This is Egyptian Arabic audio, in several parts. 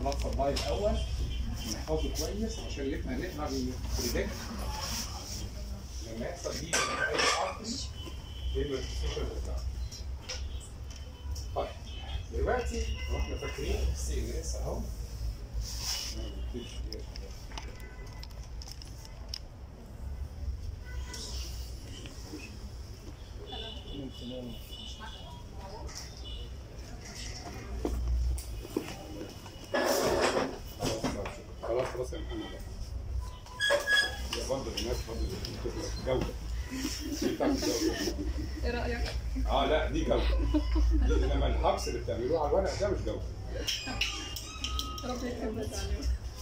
البلاد سبلاي الاول ونحفظه كويس عشان نبقى نقدر نبريدكت لما يحصل دي اي ارتري ايه المانيفستيشن بتاعه طيب دلوقتي لو احنا فاكرين السي ان اس اهو خلاص خلاص يا محمد يا برضه الناس برضه جودة دي بتاعت الجودة ايه رايك؟ اه لا دي جودة دي انما الحبس اللي بتعملوه على الورق ده مش جودة ربي يكرمك عليك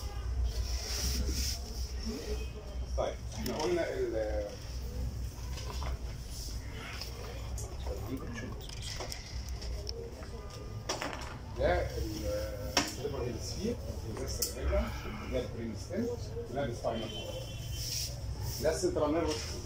طيب احنا قلنا ال ده السيلفر هيمسفير ده السيرفيلا ده البرين ستيم ده السباينال ده السنترال نيرفس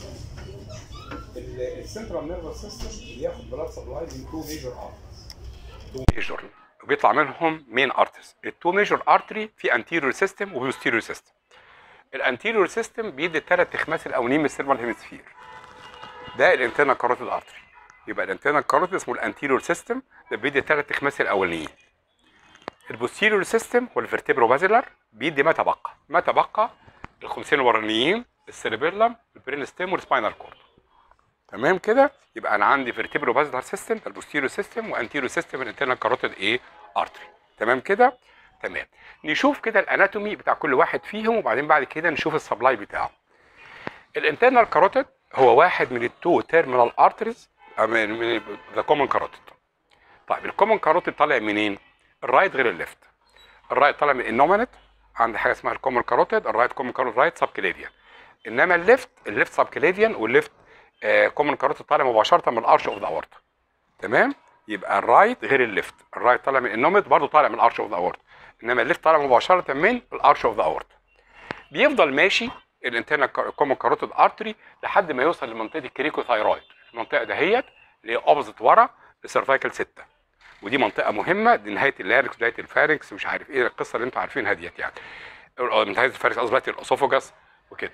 السنترال نيرفس سيستم بياخد بلاد سبلاي من تو ميجر ارتس تو ميجر وبيطلع منهم مين ارتس التو ميجر ارتري في انتيريور سيستم وبوستيريور سيستم الانتيريور سيستم بيدي الثلاث تخماس الاولانيين من السيرفال هيمسفير ده الانترنال كاروتيد ارتري يبقى الانترنال كاروتيد اسمه الانتيريور سيستم ده بيدي الثلاث تخماس الاولانيين البوستيريور سيستم والفرتبرو بازيلر بيدي ما تبقى ما تبقى الخمسين الورانيين السيربيلم البرين ستيم والسباينال كورد تمام كده يبقى انا عندي فيرتبرو بازيلر سيستم ده البوستيريور سيستم وانتيريور سيستم الانترنال كاروتيد ايه ارتري تمام كده تمام نشوف كده الاناتومي بتاع كل واحد فيهم وبعدين بعد كده نشوف السبلاي بتاعه الانترنال كاروتيد هو واحد من التو تيرمينال ارتريز من ذا كومن كاروتيد طيب الكومن كاروتيد طالع منين الرايت غير الليفت الرايت طالع من النومينت عند حاجه اسمها الكومن كاروتيد الرايت كومن كاروتيد رايت سب كليفيان انما الليفت الليفت سب كليفيان والليفت كومن كاروتيد طالع مباشره من الارش اوف ذا اورتا تمام يبقى الرايت غير الليفت الرايت طالع من النومينت برضه طالع من الارش اوف ذا اورتا انما الليفت طالع مباشره من الارش اوف ذا اورتا بيفضل ماشي الانترنال كومن كاروتيد ارتري لحد ما يوصل لمنطقه الكريكوثايرويد المنطقه دهيت اللي هي اوبزيت ورا السيرفايكال 6 ودي منطقه مهمه دي نهايه اللاركس بدايه الفارنكس مش عارف ايه القصه اللي انتوا عارفينها ديت يعني نهايه الفارنكس قصدي بدايه الاسوفوجاس وكده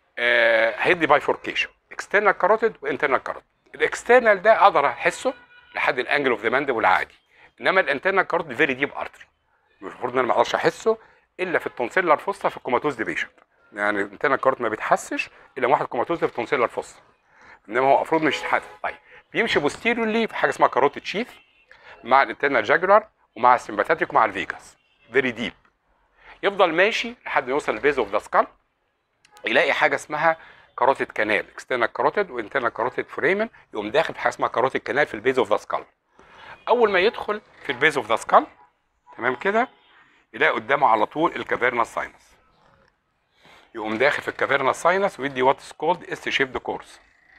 آه هيدي بايفوركيشن اكسترنال كاروتيد وانترنال كاروتيد الاكسترنال ده اقدر احسه لحد الانجل اوف ذا ماندبل العادي انما الانترنال كاروتيد فيري ديب ارتري المفروض ان انا ما اقدرش احسه الا في التونسيلر فوسطا في الكوماتوز دي بيشنت يعني الانترنال كاروتيد ما بيتحسش الا واحد كوماتوز في التونسيلر فوسطا انما هو المفروض مش يتحسس طيب بيمشي بوستيريورلي في حاجه اسمها كاروتيد شيث مع الانترنال جاجولار ومع السمباتيك ومع الفيجاس فيري ديب يفضل ماشي لحد ما يوصل البيز اوف ذا سكال يلاقي حاجه اسمها كاروتيد كانال اكسترنال كاروتيد وانترنال كاروتيد فريمن يقوم داخل في حاجه اسمها كاروتيد كانال في البيز اوف ذا سكال اول ما يدخل في البيز اوف ذا سكال تمام كده يلاقي قدامه على طول الكافيرنا ساينس يقوم داخل في الكافيرنا ساينس ويدي واتس كولد اس شيبد كورس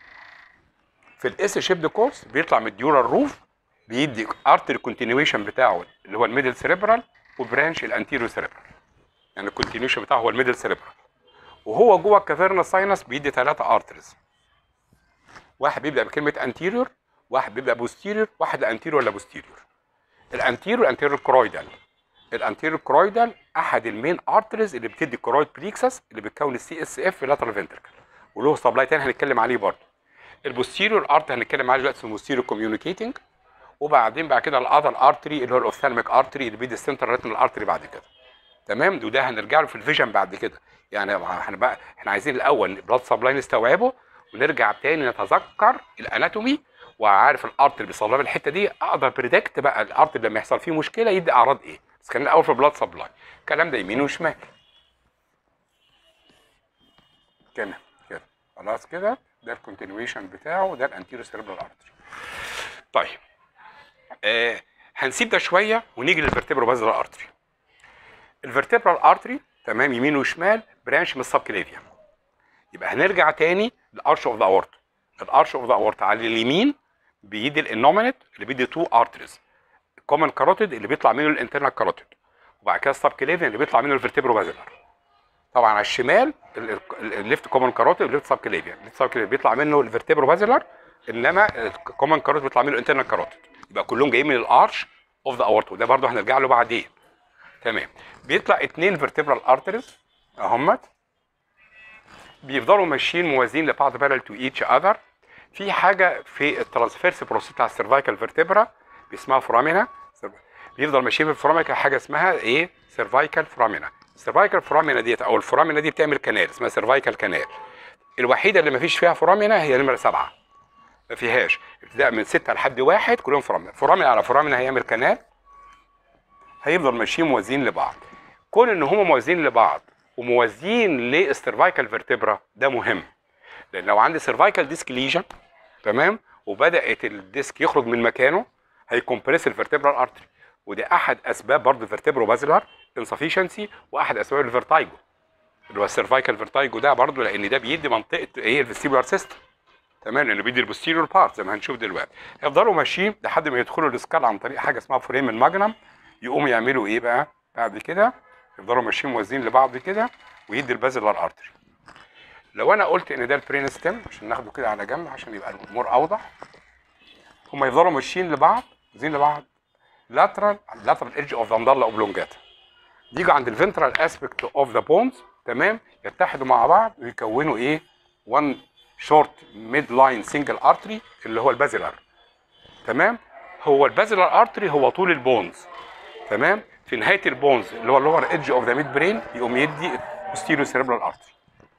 في الاس شيبد كورس بيطلع من الديورال روف بيدي ارتري كونتينيويشن بتاعه اللي هو الميدل سيريبرال وبرانش الانتيريو سيريبرال يعني الكونتينيويشن بتاعه هو الميدل سيريبرال وهو جوه الكافيرنا ساينس بيدي ثلاثه ارتريز واحد بيبدا بكلمه انتيريور واحد بيبدا بوستيريور واحد لا انتيريور ولا بوستيريور الانتيريور انتيريور كرويدال الانتيريور كرويدال احد المين ارتريز اللي بتدي كرويد بليكسس اللي بتكون السي اس اف في لاترال فنتركل وله سبلاي تاني هنتكلم عليه برضه البوستيريور ارت هنتكلم عليه دلوقتي اسمه بوستيريور كوميونيكيتنج وبعدين بعد كده الاذر ارتري اللي هو الاوفثالميك ارتري اللي بيدي السنترال ريتنال ارتري بعد كده تمام وده هنرجع له في الفيجن بعد كده يعني احنا بقى احنا عايزين الاول بلاد سبلاي نستوعبه ونرجع تاني نتذكر الاناتومي وعارف الارتري بيصلي في الحته دي اقدر بريدكت بقى الارتري لما يحصل فيه مشكله يدي اعراض ايه بس خلينا الاول في البلاد سبلاي الكلام ده يمين وشمال كده كده خلاص كده ده الكونتينيويشن بتاعه وده الانتيريو سيربرال ارتري طيب آه هنسيب ده شويه ونيجي للفرتبرو بازلر ارتري الفرتبرال ارتري تمام يمين وشمال برانش من السب كليفيا يبقى هنرجع تاني للارش اوف ذا اورت الارش اوف ذا اورت على اليمين بيدي الانومينت اللي بيدي تو ارتريز الكومن كاروتيد اللي بيطلع منه الانترنال كاروتيد وبعد كده السب كليفيا اللي بيطلع منه الفرتبرو بازلر طبعا على الشمال الليفت كومن كاروتيد والليفت سب كليفيا الليفت سب كليفيا بيطلع منه الفرتبرو بازلر انما الكومن كاروتيد بيطلع منه الانترنال كاروتيد يبقى كلهم جايين من الارش اوف ذا اورت وده برضه هنرجع له بعدين تمام بيطلع اتنين فيرتبرال ارتريز اهمت بيفضلوا ماشيين موازين لبعض بارل تو ايتش اذر في حاجه في الترانسفيرس بروسيس بتاع السيرفايكال فيرتبرا اسمها فرامينا بيفضل ماشيين في الفرامينا حاجه اسمها ايه سيرفايكال فرامينا السيرفايكال فرامينا ديت او الفرامينا دي بتعمل كنال اسمها سيرفايكال كنال الوحيده اللي ما فيش فيها فرامينا هي نمره سبعه ما فيهاش ابتداء من ستة لحد واحد كلهم فرامينا فرامينا على فرامينا هيعمل كنال هيفضل ماشيين موازين لبعض كون ان هم موازين لبعض وموازين للسيرفايكال فيرتبرا ده مهم لان لو عندي سيرفايكال ديسك ليجن تمام وبدات الديسك يخرج من مكانه هيكمبريس الفيرتبرال ارتري وده احد اسباب برضه الفيرتبرو بازلر انسفيشنسي واحد اسباب الفيرتايجو اللي هو السيرفايكال فيرتايجو ده برضه لان ده بيدي منطقه ايه الفيستيبولار سيستم تمام لانه بيدي البوستيريور بارت زي ما هنشوف دلوقتي يفضلوا ماشيين لحد ما يدخلوا الاسكال عن طريق حاجه اسمها فريم الماجنم يقوموا يعملوا ايه بقى بعد كده يفضلوا ماشيين موازين لبعض كده ويدي البازلر ارتري لو انا قلت ان ده البرين ستيم عشان ناخده كده على جنب عشان يبقى الامور اوضح هم يفضلوا ماشيين لبعض موازين لبعض lateral lateral edge of the medulla oblongata يجوا عند الفنترال اسبكت اوف ذا بونز تمام يتحدوا مع بعض ويكونوا ايه one short mid line single artery اللي هو البازلر تمام هو البازلر ارتري هو طول البونز تمام في نهايه البونز اللي هو اللور ايدج اوف ذا ميد برين يقوم يدي posterior cerebral artery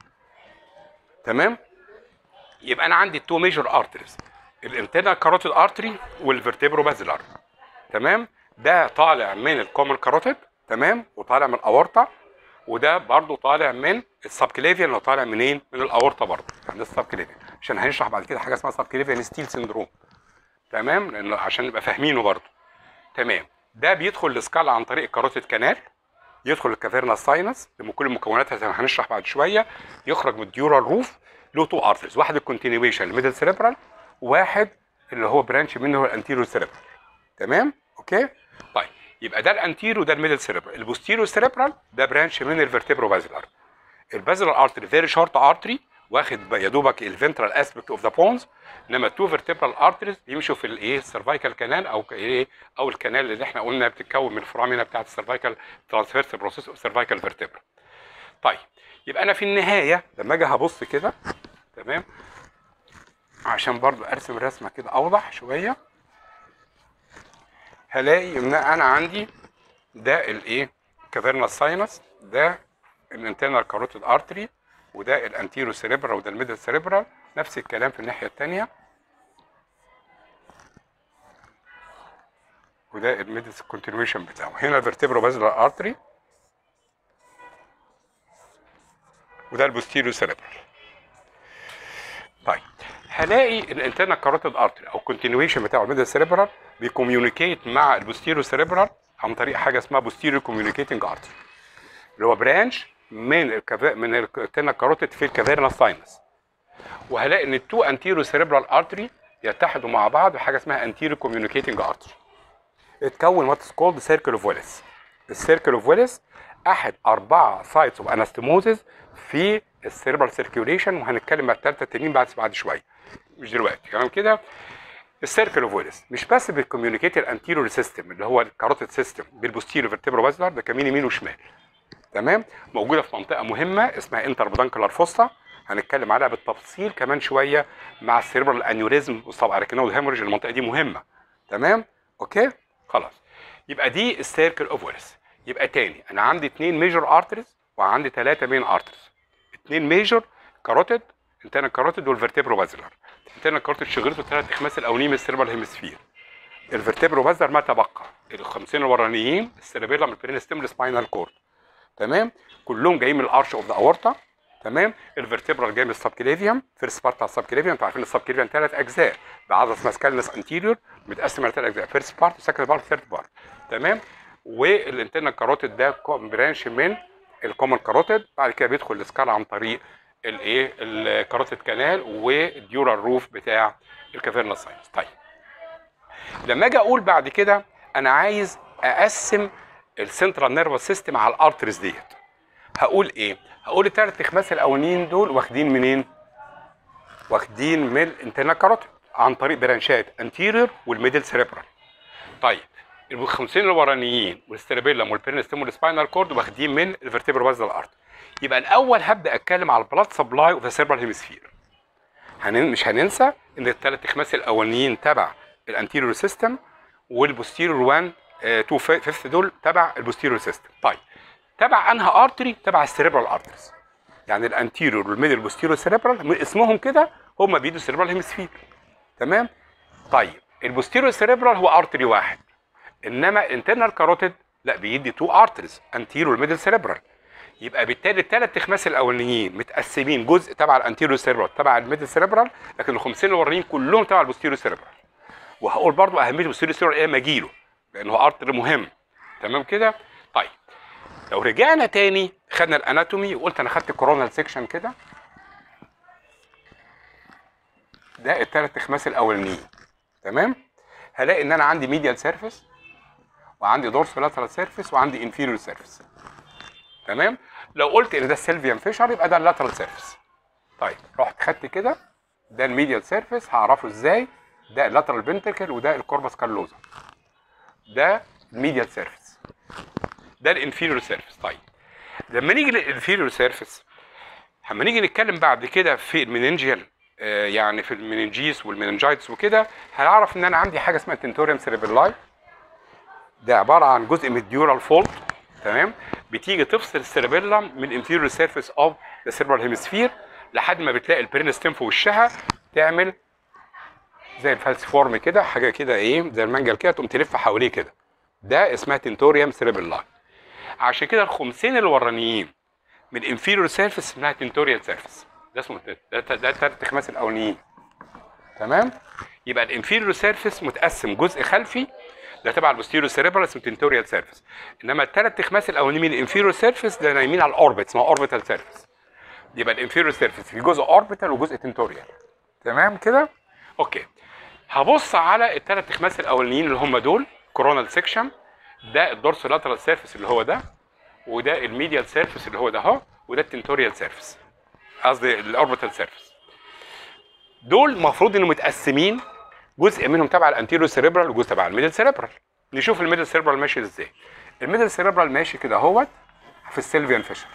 تمام يبقى انا عندي التو ميجور ارتريز الانترنال كاروتيد ارتري والفرتبرو بازلر تمام ده طالع من الكومن كاروتيد تمام وطالع من الاورطه وده برضو طالع من السبكليفيان اللي طالع منين من الاورطه برضو عند السبكليفيان عشان هنشرح بعد كده حاجه اسمها سبكليفيان ستيل سيندروم تمام لان عشان نبقى فاهمينه برضو تمام ده بيدخل السكال عن طريق الكاروتيد كانال يدخل الكافيرنا ساينس بكل مكوناتها زي ما هنشرح بعد شويه يخرج من الديورال روف له تو ارترز واحد الكونتينيويشن الميدل سيريبرال وواحد اللي هو برانش منه هو الانتيريور سيريبرال تمام اوكي طيب يبقى ده الانتيرو ده الميدل سيريبرال البوستيريو سيريبرال ده برانش من الفرتبرو بازلر البازلر ارتري فيري شورت ارتري واخد يا دوبك الفنترال اسبكت اوف ذا بونز انما التو فيرتبرال ارتريز بيمشوا في الايه السيرفايكال كانال او ايه او الكانال اللي احنا قلنا بتتكون من الفرامينا بتاعت السيرفايكال ترانسفيرس بروسيس اوف سيرفايكال فيرتبرا طيب يبقى انا في النهايه لما اجي هبص كده تمام عشان برضو ارسم الرسمه كده اوضح شويه هلاقي ان انا عندي ده الايه كافيرنا ساينس ده الانترنال كاروتيد ارتري وده الانتيرو سيريبرا وده الميدل سيريبرا نفس الكلام في الناحيه الثانيه وده الميدل كونتينيويشن بتاعه هنا الفرتبرو بازلر ارتري وده البوستيريو سيريبرال طيب هلاقي الانترنال كاروتيد ارتري او الكونتينيويشن بتاعه الميدل سيريبرال بيكوميونيكيت مع البوستيريو سيريبرال عن طريق حاجه اسمها بوستيريو كوميونيكيتنج ارتري اللي هو برانش من الكفا... من الانترنال كاروتيد في الكافيرنا ساينس وهلاقي ان التو انتيرو سيريبرال ارتري يتحدوا مع بعض بحاجه اسمها انتيرو كوميونيكيتنج ارتري اتكون وات كولد سيركل اوف ويلس السيركل اوف ويلس احد اربعه سايتس اوف انستموزز في السيربرال سيركيوليشن وهنتكلم على الثالثه التانيين بعد بعد شويه مش دلوقتي تمام كده السيركل اوف ويلس مش بس بالكوميونيكيت الانتيريور سيستم اللي هو الكاروتيد سيستم بالبوستيريور فيرتبرو بازلر ده كمان يمين وشمال تمام موجوده في منطقه مهمه اسمها انتر بدانكلار فوستا هنتكلم عليها بالتفصيل كمان شويه مع السيربرال انيوريزم والسب اركينال هيموريج المنطقه دي مهمه تمام اوكي خلاص يبقى دي السيركل اوف ويلس يبقى تاني انا عندي اثنين ميجور ارتريز وعندي ثلاثه مين ارتريز اثنين ميجور كاروتيد انترنال كاروتيد والفرتبرو بازلر انترنال كاروتيد شغلته ثلاث اخماس الاولين من السيربرال هيمسفير الفرتبرو بازلر ما تبقى ال 50 الورانيين السيربيلم البرين ستيم سباينال كورد تمام كلهم جايين من الارش اوف ذا اورتا تمام الفرتبرال جاي من السبكليفيوم فيرست بارت على السبكليفيوم انتوا عارفين السبكليفيوم ثلاث اجزاء بعض اسمها سكالنس انتيريور متقسم على ثلاث اجزاء فيرست بارت سكند بارت ثيرد بارت تمام والانترنال كاروتيد ده برانش من الكومن كاروتيد بعد كده بيدخل السكال عن طريق الايه الكاروتيد كانال والديورال روف بتاع الكافيرنا ساينس طيب لما اجي اقول بعد كده انا عايز اقسم السنترال نيرفس سيستم على الارتريز ديت هقول ايه هقول الثلاث اخماس الاولانيين دول واخدين منين واخدين من الانترنال كاروتيد عن طريق برانشات انتيريور والميدل سيريبرال طيب الخمسين الورانيين والسترابيلم والبيرنستيم والسباينال كورد واخدين من الفرتبرال بازل ارت يبقى الاول هبدا اتكلم على البلاد سبلاي اوف ذا سيربرال هيمسفير هنن... مش هننسى ان الثلاث اخماس الاولانيين تبع الانتيريور سيستم والبوستيريور 1 2 فيفث دول تبع البوستيريور سيستم طيب تبع انها ارتري تبع السيربرال ارتريز يعني الانتيريور والميدل بوستيريور سيربرال من اسمهم كده هم بيدوا سيربرال هيمسفير تمام طيب البوستيريور سيربرال هو ارتري واحد انما انترنال كاروتيد لا بيدي تو ارتريز انتيريور والميدل سيربرال يبقى بالتالي الثلاث اخماس الاولانيين متقسمين جزء تبع الانتيريور سيربرال تبع الميدل سيربرال لكن الخمسين الاولانيين كلهم تبع البوستيريور سيربرال وهقول برضو اهميه البوستيريور سيربرال ايه مجيله لانه هو ارتر مهم تمام كده طيب لو رجعنا تاني خدنا الاناتومي وقلت انا خدت كورونال سيكشن كده ده الثلاث اخماس الاولانيين تمام هلاقي ان انا عندي ميديال سيرفيس وعندي دورسو لاترال سيرفيس وعندي انفيريور سيرفيس تمام لو قلت ان ده السيلفيان فيشر يبقى ده اللاترال سيرفيس طيب رحت خدت كده ده الميديال سيرفيس هعرفه ازاي ده اللاترال فنتركل وده الكوربس كالوزا ده الميديال سيرفيس ده الانفيريور سيرفيس طيب لما نيجي للانفيريور سيرفيس لما نيجي نتكلم بعد كده في المننجيال آه يعني في المننجيس والمننجايتس وكده هنعرف ان انا عندي حاجه اسمها تنتوريوم سيريبيلاي ده عباره عن جزء من الديورال فولت تمام بتيجي تفصل السيربيلم من الانفيريور سيرفيس اوف ذا سيربرال هيمسفير لحد ما بتلاقي البرينستيم في وشها تعمل زي الفالسفورم كده حاجه كده ايه زي المنجل كده تقوم تلف حواليه كده ده اسمها تنتوريوم سيربيلاي عشان كده الخمسين الورانيين من الانفيريور سيرفيس اسمها تنتوريال سيرفيس ده اسمه ده ده الثلاث اخماس الاولانيين تمام يبقى الانفيريور سيرفيس متقسم جزء خلفي ده تبع البوستيريور سيريبرال اسمه تنتوريال سيرفيس انما الثلاث اخماس الاولانيين من الانفيريور سيرفيس ده نايمين على الاوربت اسمها اوربيتال سيرفيس يبقى الانفيريور سيرفيس في جزء اوربيتال وجزء تنتوريال تمام كده اوكي هبص على الثلاث اخماس الاولانيين اللي هم دول كورونال سيكشن ده الدورسو لاترال سيرفيس اللي هو ده وده الميديال سيرفيس اللي هو ده اهو وده التنتوريال سيرفيس قصدي الاوربيتال سيرفيس دول المفروض انهم متقسمين جزء منهم تبع الانتيريور سيريبرال وجزء تبع الميدل سيريبرال نشوف الميدل سيريبرال ماشي ازاي الميدل سيريبرال ماشي كده اهوت في السيلفيان فيشر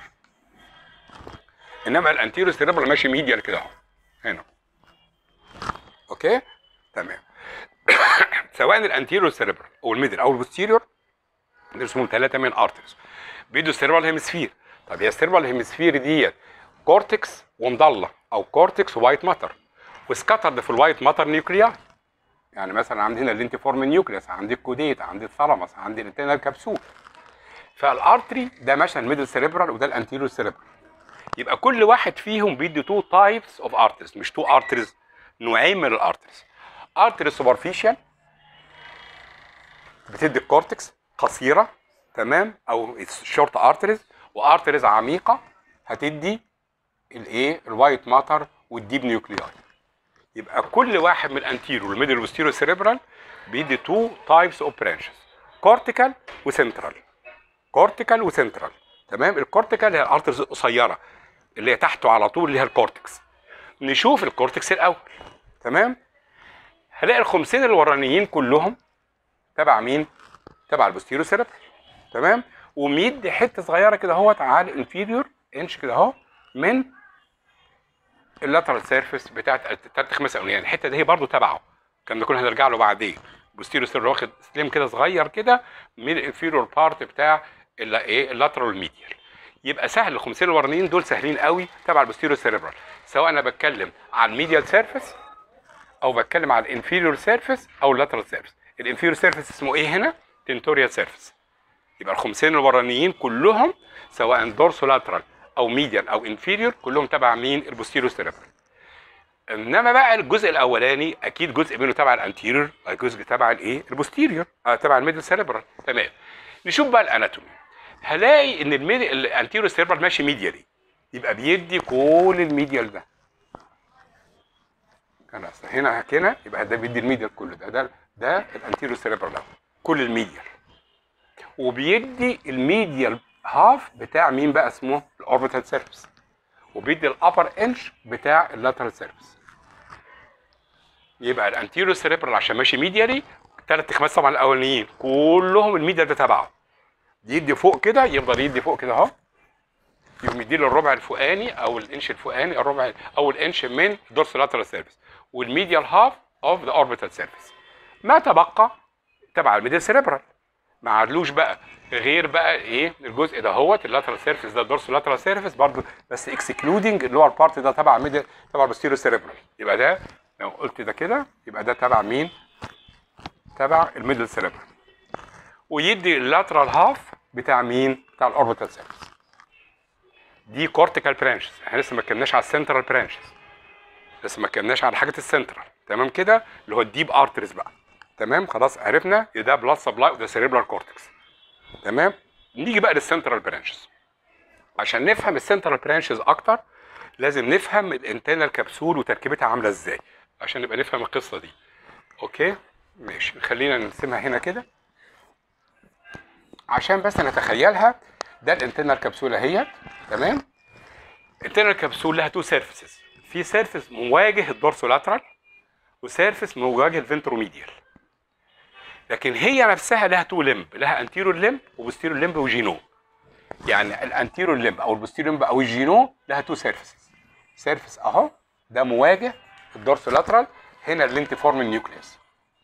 انما الانتيريور سيريبرال ماشي ميديال كده اهو هنا اوكي تمام سواء الانتيريور سيريبرال او الميدل او البوستيريور دول اسمهم ثلاثه من ارترز بيدوا السيريبرال هيمسفير طب هي السيريبرال هيمسفير ديت كورتكس ومضله او كورتكس وايت ماتر وسكترد في الوايت ماتر نيوكليا يعني مثلا عندي هنا اللينتيفورم نيوكليس عندي الكوديت عندي الثالاموس عندي الانتينال كبسول فالارتري ده مثلا الميدل سيريبرال وده الانتيريور سيريبرال يبقى كل واحد فيهم بيدي تو تايبس اوف ارتريز مش تو ارتريز نوعين من الارتريز ارتري سوبرفيشال بتدي الكورتكس قصيره تمام او شورت ارتريز وارتريز عميقه هتدي الايه الوايت ماتر والديب نيوكلياي يبقى كل واحد من الانتيرو والميدل والستيرو سيريبرال بيدي تو تايبس اوف برانشز كورتيكال وسنترال كورتيكال وسنترال تمام الكورتيكال هي الارترز القصيره اللي هي تحته على طول اللي هي الكورتكس نشوف الكورتكس الاول تمام هلاقي الخمسين الورانيين كلهم تبع مين تبع البوستيرو سيريبرال تمام وميدي حته صغيره كده اهوت على الانفيريور انش كده اهو من اللاترال سيرفيس بتاعت التلات خمس اولانيين الحته دي هي برضه تبعه كان ده كنا هنرجع له بعدين بوستيريو سير واخد سليم كده صغير كده من الانفيريور بارت بتاع ايه اللاترال ميديال يبقى سهل الخمسين الورانيين دول سهلين قوي تبع البوستيريو سيريبرال سواء انا بتكلم على الميديال سيرفيس او بتكلم على الانفيريور سيرفيس او اللاترال سيرفيس الانفيريور سيرفيس اسمه ايه هنا تنتوريال سيرفيس يبقى الخمسين الورانيين كلهم سواء دورسو لاترال او ميديال او انفيريور كلهم تبع مين البوستيريو سيريبرال انما بقى الجزء الاولاني اكيد جزء منه تبع الانتيريور جزء تبع الايه البوستيريور آه تبع الميدل سيريبرال تمام نشوف بقى الاناتومي هلاقي ان الميدل الانتيريور سيريبرال ماشي ميديالي يبقى بيدي كل الميديال ده خلاص هنا هنا يبقى ده بيدي الميديال كله ده ده ده الانتيريور سيريبرال كل الميديال وبيدي الميديال هاف بتاع مين بقى اسمه الاوربيتال سيرفيس وبيدي الابر انش بتاع اللاترال سيرفيس يبقى الانتيريور سيريبرال عشان ماشي ميديالي ثلاث تخماس طبعا الاولانيين كلهم الميديا ده تبعه يدي فوق كده يفضل يدي فوق كده اهو يقوم يديله الربع الفوقاني او الانش الفوقاني الربع او الانش من الدورسولاترال سيرفيس والميديال هاف اوف ذا اوربيتال سيرفيس ما تبقى تبع الميديال سيريبرال ما عادلوش بقى غير بقى ايه الجزء ده هو اللاترال سيرفيس ده الدورسولاترال سيرفيس برضه بس اكسكلودنج اللور بارت ده تبع ميديال تبع البوستيريو سيريبرال يبقى ده لو قلت ده كده يبقى ده تبع مين؟ تبع الميدل سيريبرال ويدي اللاترال هاف بتاع مين؟ بتاع الاوربيتال سيرفيس دي كورتيكال برانشز احنا لسه ما اتكلمناش على السنترال برانشز لسه ما اتكلمناش على حاجه السنترال تمام كده اللي هو الديب ارتريز بقى تمام خلاص عرفنا ده بلاد سبلاي وده سيريبرال كورتكس تمام نيجي بقى للسنترال برانشز عشان نفهم السنترال برانشز اكتر لازم نفهم الانترنال كبسول وتركيبتها عامله ازاي عشان نبقى نفهم القصه دي اوكي ماشي خلينا نرسمها هنا كده عشان بس نتخيلها ده الانترنال كبسوله اهيت تمام الانترنال كبسول لها تو سيرفيسز في سيرفيس مواجه الدورسولاترال وسيرفيس مواجه الفنتروميديال لكن هي نفسها لها تو لمب لها انتيرور لمب وبوستيرور لمب وجينو يعني الانتيرور لمب او البوستيرور لمب او الجينو لها تو سيرفيسز سيرفيس اهو ده مواجه الدورسولاترال هنا اللينتيفورم نيوكليوس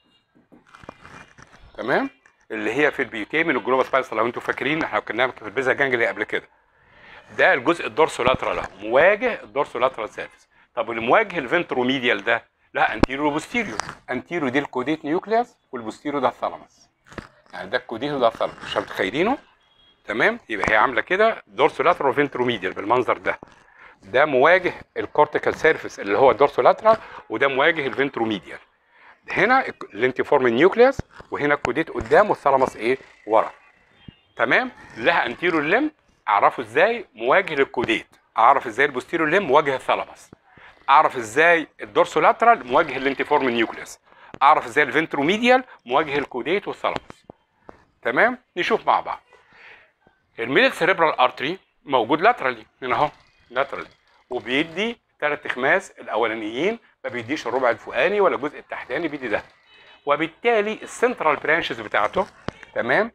تمام اللي هي في البيوتيمين والجلوبال سبايس لو انتوا فاكرين احنا كنا في البيزا جانجلي قبل كده ده الجزء الدورسولاترال اهو مواجه الدورسولاترال سيرفيس طب اللي مواجه الفنتروميديال ده لا انتيريور وبوستيريور انتيريور دي الكوديت نيوكليوس والبوستيريور ده الثالاموس يعني ده الكوديت وده الثالاموس مش متخيلينه تمام يبقى هي عامله كده دورسولاترال وفنتروميديال بالمنظر ده ده مواجه الكورتيكال سيرفيس اللي هو الدورسولاترال وده مواجه الفنتروميديال هنا اللينتيفورم نيوكليوس وهنا الكوديت قدام والثالاموس ايه ورا تمام لها انتيريور لم اعرفه ازاي مواجه للكوديت اعرف ازاي البوستيريور لم مواجه الثالاموس اعرف ازاي الدورسولاترال مواجه اللينتيفورم نيوكليوس اعرف ازاي الفنتروميديال مواجه الكوديت والثالاموس تمام نشوف مع بعض الميدل سيريبرال ارتري موجود لاترالي هنا اهو لاترالي وبيدي ثلاث اخماس الاولانيين ما بيديش الربع الفوقاني ولا الجزء التحتاني بيدي ده وبالتالي السنترال برانشز بتاعته تمام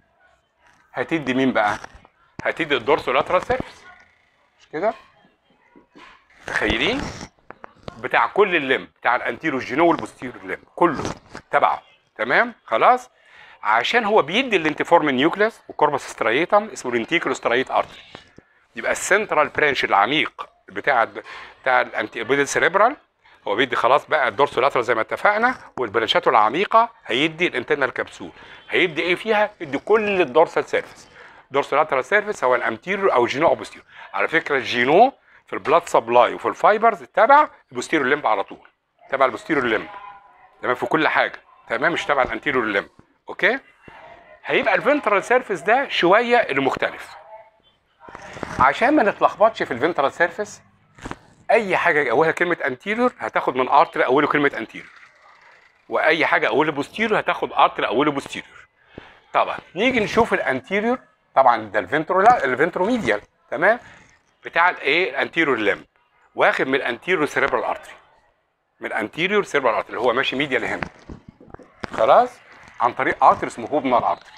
هتدي مين بقى هتدي الدورسولاترال سيرفيس مش كده متخيلين بتاع كل اللم بتاع الانتيرو جينو والبوستيرو اللم كله تبعه تمام خلاص عشان هو بيدي الانتيفورم نيوكليس وكوربس سترايتم اسمه الانتيكولو سترايت ارتري يبقى السنترال برانش العميق بتاع بتاع الانتي سيريبرال هو بيدي خلاص بقى الدورسولاترال زي ما اتفقنا والبرانشات العميقه هيدي الانترنال كبسول هيدي ايه فيها؟ يدي كل الدورسال سيرفيس دورسولاترال سيرفيس هو الانتيريور او الجينو او بوستيريور على فكره الجينو في البلاد سبلاي وفي الفايبرز تبع البوستيريور لمب على طول تبع البوستيريور لمب تمام في كل حاجه تمام مش تبع الانتيريور لمب اوكي هيبقى الفنترال سيرفيس ده شويه اللي مختلف عشان ما نتلخبطش في الفنترال سيرفيس اي حاجه اولها كلمه انتيريور هتاخد من ارتر اوله كلمه انتيريور واي حاجه اولها بوستيريور هتاخد ارتر اوله بوستيريور طبعا نيجي نشوف الانتيريور طبعا ده الفنترو لا الفنتروميديال تمام بتاع الايه الانتيريور لمب واخد من الانتيريور سيريبرال ارتري من الانتيريور سيريبرال ارتري اللي هو ماشي ميديال هنا خلاص عن طريق ارتر اسمه هوبنر ارتري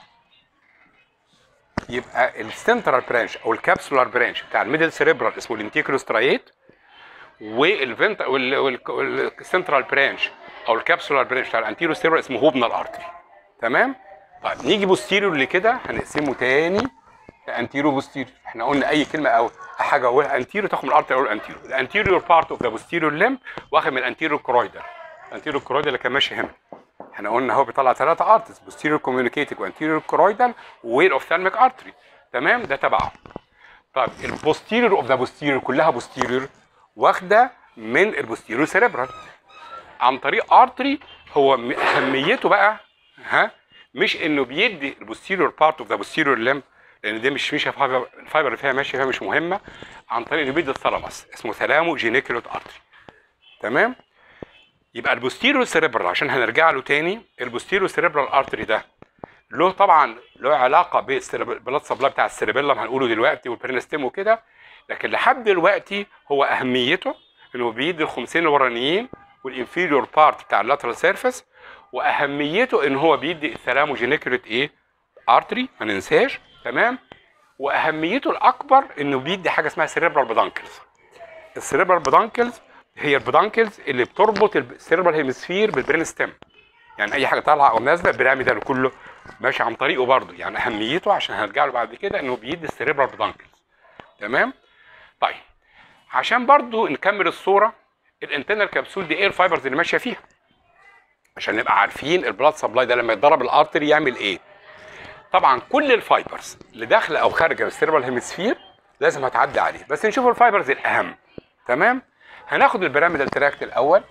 يبقى السنترال برانش او الكابسولار برانش بتاع الميدل سيريبرال اسمه الانتيكولو سترايت والفنت والسنترال برانش او الكابسولار برانش بتاع الانتيرو سيريبرال اسمه هوبنر ارتري تمام طيب نيجي بوستيريور لكده هنقسمه تاني انتيرو بوستيريور احنا قلنا اي كلمه او حاجه اولها انتيرو تاخد من الارتري او الانتيرو الانتيريور بارت اوف ذا بوستيريور لمب واخد من الانتيريور كرويدال الانتيريور كرويدال اللي كان ماشي هنا احنا قلنا هو بيطلع ثلاثه ارتس بوستيريور كوميونيكيتنج وانتيريور كرويدال وويل اوف ثالميك ارتري تمام ده تبعه طيب البوستيريور اوف ذا بوستيريور كلها بوستيريور واخده من البوستيريور سيريبرال عن طريق ارتري هو م- اهميته بقى ها مش انه بيدي البوستيريور بارت اوف ذا بوستيريور لمب لان دي مش مش الفايبر الفايبر اللي فيها ماشيه فيها مش مهمه عن طريق انه بيدي الثالاموس اسمه ثالامو جينيكولوت ارتري تمام يبقى البوستيريور سيريبرال عشان هنرجع له تاني البوستيريور سيريبرال ارتري ده له طبعا له علاقه بالبلاد سبلاي بتاع السيريبيلم هنقوله دلوقتي والبرينستيم وكده لكن لحد دلوقتي هو اهميته انه بيدي الخمسين الورانيين والانفيريور بارت بتاع اللاترال سيرفيس واهميته ان هو بيدي الثلاموجينيكوليت ايه ارتري ما ننساش تمام واهميته الاكبر انه بيدي حاجه اسمها سيريبرال بدانكلز السيريبرال بدانكلز هي البدانكلز اللي بتربط السيريبرال هيمسفير بالبرين ستيم يعني اي حاجه طالعه او نازله البيراميدال كله ماشي عن طريقه برضه يعني اهميته عشان هنرجع له بعد كده انه بيدي السيريبرال بدانكلز تمام طيب عشان برضه نكمل الصوره الانترنال كبسول دي ايه الفايبرز اللي ماشيه فيها عشان نبقى عارفين البلاد سبلاي ده لما يتضرب الارتري يعمل ايه طبعا كل الفايبرز اللي داخله او خارجه من السيربرال هيمسفير لازم هتعدي عليه بس نشوف الفايبرز الاهم تمام هناخد البيراميدال تراكت الاول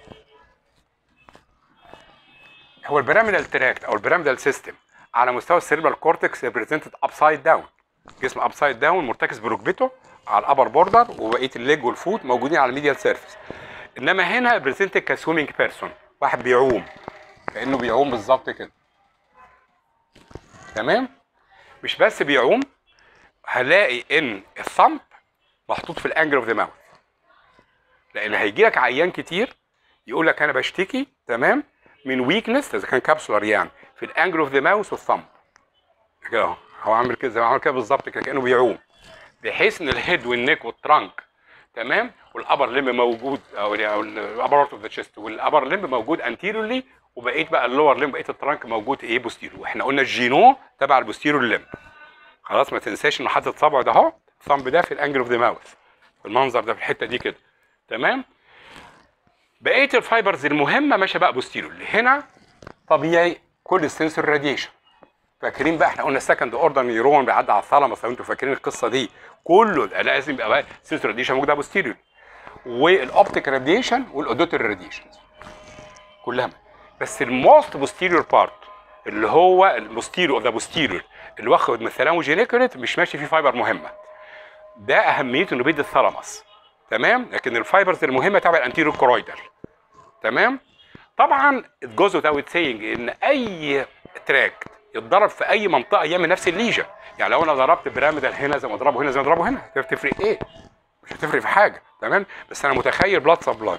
هو البيراميدال تراكت او البيراميدال سيستم على مستوى السيربرال كورتكس ريبريزنتد ابسايد داون جسم ابسايد داون مرتكز بركبته على الابر بوردر وبقيه الليج والفوت موجودين على الميديال سيرفيس انما هنا ريبريزنتد كسويمنج بيرسون واحد بيعوم كانه بيعوم بالظبط كده تمام مش بس بيعوم هلاقي ان الثمب محطوط في الانجل اوف ذا ماوث لان هيجي لك عيان كتير يقول لك انا بشتكي تمام من ويكنس اذا كان كابسولار يعني في الانجل اوف ذا ماوث والثمب كده اهو هو عامل كده زي ما عمل كده بالظبط كده كانه بيعوم بحيث ان الهيد والنيك والترانك تمام والابر ليم موجود او الابر اوف ذا تشيست والابر ليم موجود انتيريورلي وبقيت بقى اللور ليم بقيت الترانك موجود ايه بوستيرو واحنا قلنا الجينو تبع البوستيرو ليم خلاص ما تنساش انه حاطط صبعه ده اهو الثumb ده في الانجل اوف ذا ماوث المنظر ده في الحته دي كده تمام بقيه الفايبرز المهمه ماشيه بقى بوستيرو اللي هنا طبيعي كل السنسور راديشن فاكرين بقى احنا قلنا السكند اوردر نيورون بيعدي على الثالاموس لو انتوا فاكرين القصه دي كله ده لازم يبقى بقى سنسور راديشن موجوده بوستيريور والاوبتيك راديشن والاودوتر راديشن كلها بس الموست بوستيريور بارت اللي هو البوستيريور اوف ذا بوستيريور اللي واخد من الثلاموجينيكوليت مش ماشي فيه فايبر مهمه ده اهميته انه بيدي الثالاموس تمام لكن الفايبرز المهمه تبع الانتيريور كورويدال تمام طبعا الجزء ده سينج ان اي تراك يتضرب في اي منطقه يعمل نفس الليجن يعني لو انا ضربت بيراميدال هنا زي ما اضربه هنا زي ما اضربه هنا تفرق ايه مش هتفرق في حاجه تمام بس انا متخيل بلاد سبلاي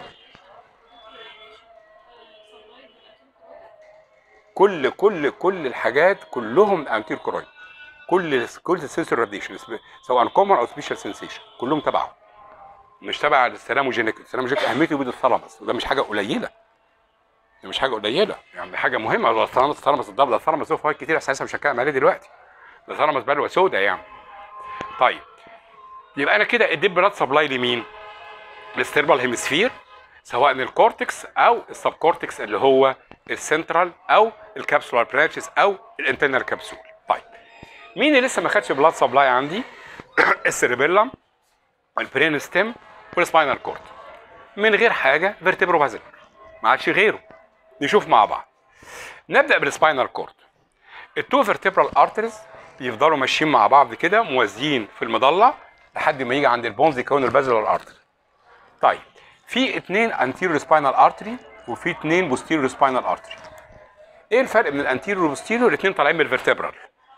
كل كل كل الحاجات كلهم انتير كرويد كل كل السنسور راديشن سواء كومن او سبيشال سنسيشن كلهم تبعه مش تبع السلاموجينيك السلاموجينيك اهميته بيد الثالاموس وده مش حاجه قليله دي مش حاجه قليله يعني حاجه مهمه ده الثالاموس الثالاموس الضرب ده الثالاموس له فوائد كتير اساسا مش هتكلم عليه دلوقتي ده ثالاموس بلوه سودا يعني طيب يبقى انا كده اديت بلاد سبلاي لمين؟ للسيربال هيمسفير سواء الكورتكس او السب كورتكس اللي هو السنترال او الكابسولار برانشز او الانترنال كبسول طيب مين اللي لسه ما خدش بلاد سبلاي عندي؟ السيربيلم البرين ستيم والسباينال كورد من غير حاجه فيرتبرو بازل ما عادش غيره نشوف مع بعض نبدا بالسباينال كورد التو فيرتبرال ارتريز بيفضلوا ماشيين مع بعض كده موازيين في المضله لحد ما يجي عند البونز يكونوا البازلر ارتري طيب في اثنين انتيريور سباينال ارتري وفي اثنين بوستيريور سباينال ارتري ايه الفرق بين الانتيريور والبوستيريور الاثنين طالعين من الفيرتبرال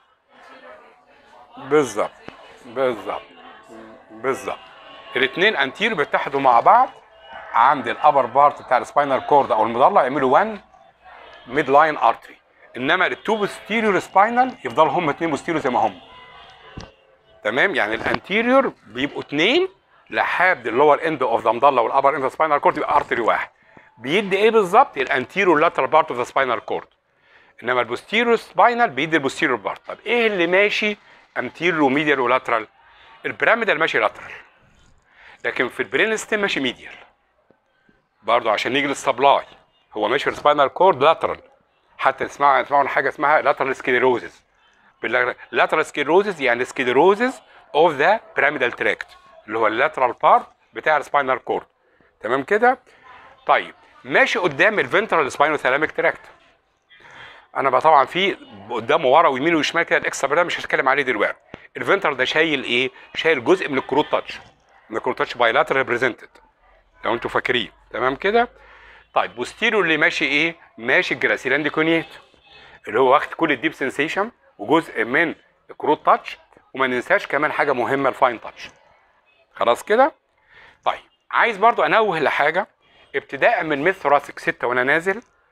بالظبط بالظبط بالظبط الاثنين انتيريور بيتحدوا مع بعض عند الابر بارت بتاع السباينال كورد او المضله يعملوا 1 ميد لاين ارتري انما التو بوستيريور سباينال يفضلوا هم اثنين بوستيريور زي ما هم تمام يعني الانتيريور بيبقوا اثنين لحد اللور اند اوف ذا مضله والابر اند سباينال كورد يبقى ارتري واحد بيدي ايه بالظبط الانتيريور لاترال بارت اوف ذا سباينال كورد انما البوستيريور سباينال بيدي البوستيريور بارت طب ايه اللي ماشي انتيريور وميديال ولاترال البيراميدال ماشي لاترال لكن في البرين ستيم ماشي ميديال برضه عشان نيجي للسبلاي هو ماشي في السباينال كورد لاترال حتى تسمعوا تسمعوا حاجه اسمها لاترال سكليروزز لاترال سكليروزز يعني سكليروزز اوف ذا بيراميدال تراكت اللي هو اللاترال بارت بتاع السباينال كورد تمام كده طيب ماشي قدام الفنترال سباينو ثالاميك تراكت انا بقى طبعا في قدامه ورا ويمين وشمال كده الاكسترا ده مش هتكلم عليه دلوقتي الفنترال ده شايل ايه شايل جزء من الكروت تاتش من الكروت تاتش بايلاترال ريبريزنتد لو انتوا فاكرين تمام كده طيب بوستيرو اللي ماشي ايه ماشي الجراسيلاند كونيت اللي هو واخد كل الديب سنسيشن وجزء من الكروت تاتش وما ننساش كمان حاجه مهمه الفاين تاتش خلاص كده طيب عايز برضو انوه لحاجه ابتداء من ميث ثوراسيك 6 وانا نازل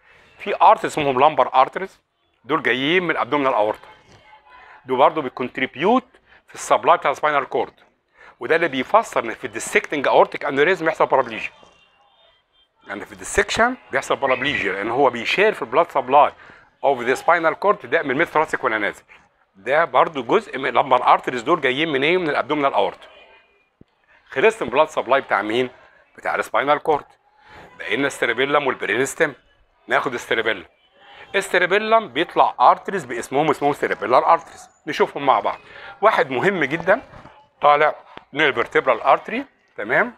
في ارترز اسمهم لامبر ارترز دول جايين من الابدومينال اورتا دول برضه بيكونتريبيوت في السبلاي بتاع السباينال كورد وده اللي بيفسر ان في الديسكتنج اورتيك انوريزم يحصل بارابليجيا يعني في الديسكشن بيحصل بارابليجيا لان هو بيشير في البلاد سبلاي اوف ذا سباينال كورد ده من الميد ثراسيك وانا نازل ده برضو جزء من لما الارتريز دول جايين من ايه من الابدومينال اورتا خلصت البلاد سبلاي بتاع مين بتاع السباينال كورد بقينا السيربيلم والبرين ستيم ناخد السيربيلم السيربيلم بيطلع ارتريز باسمهم اسمهم سيربيلار ارتريز نشوفهم مع بعض واحد مهم جدا طالع من الفرتبرال ارتري تمام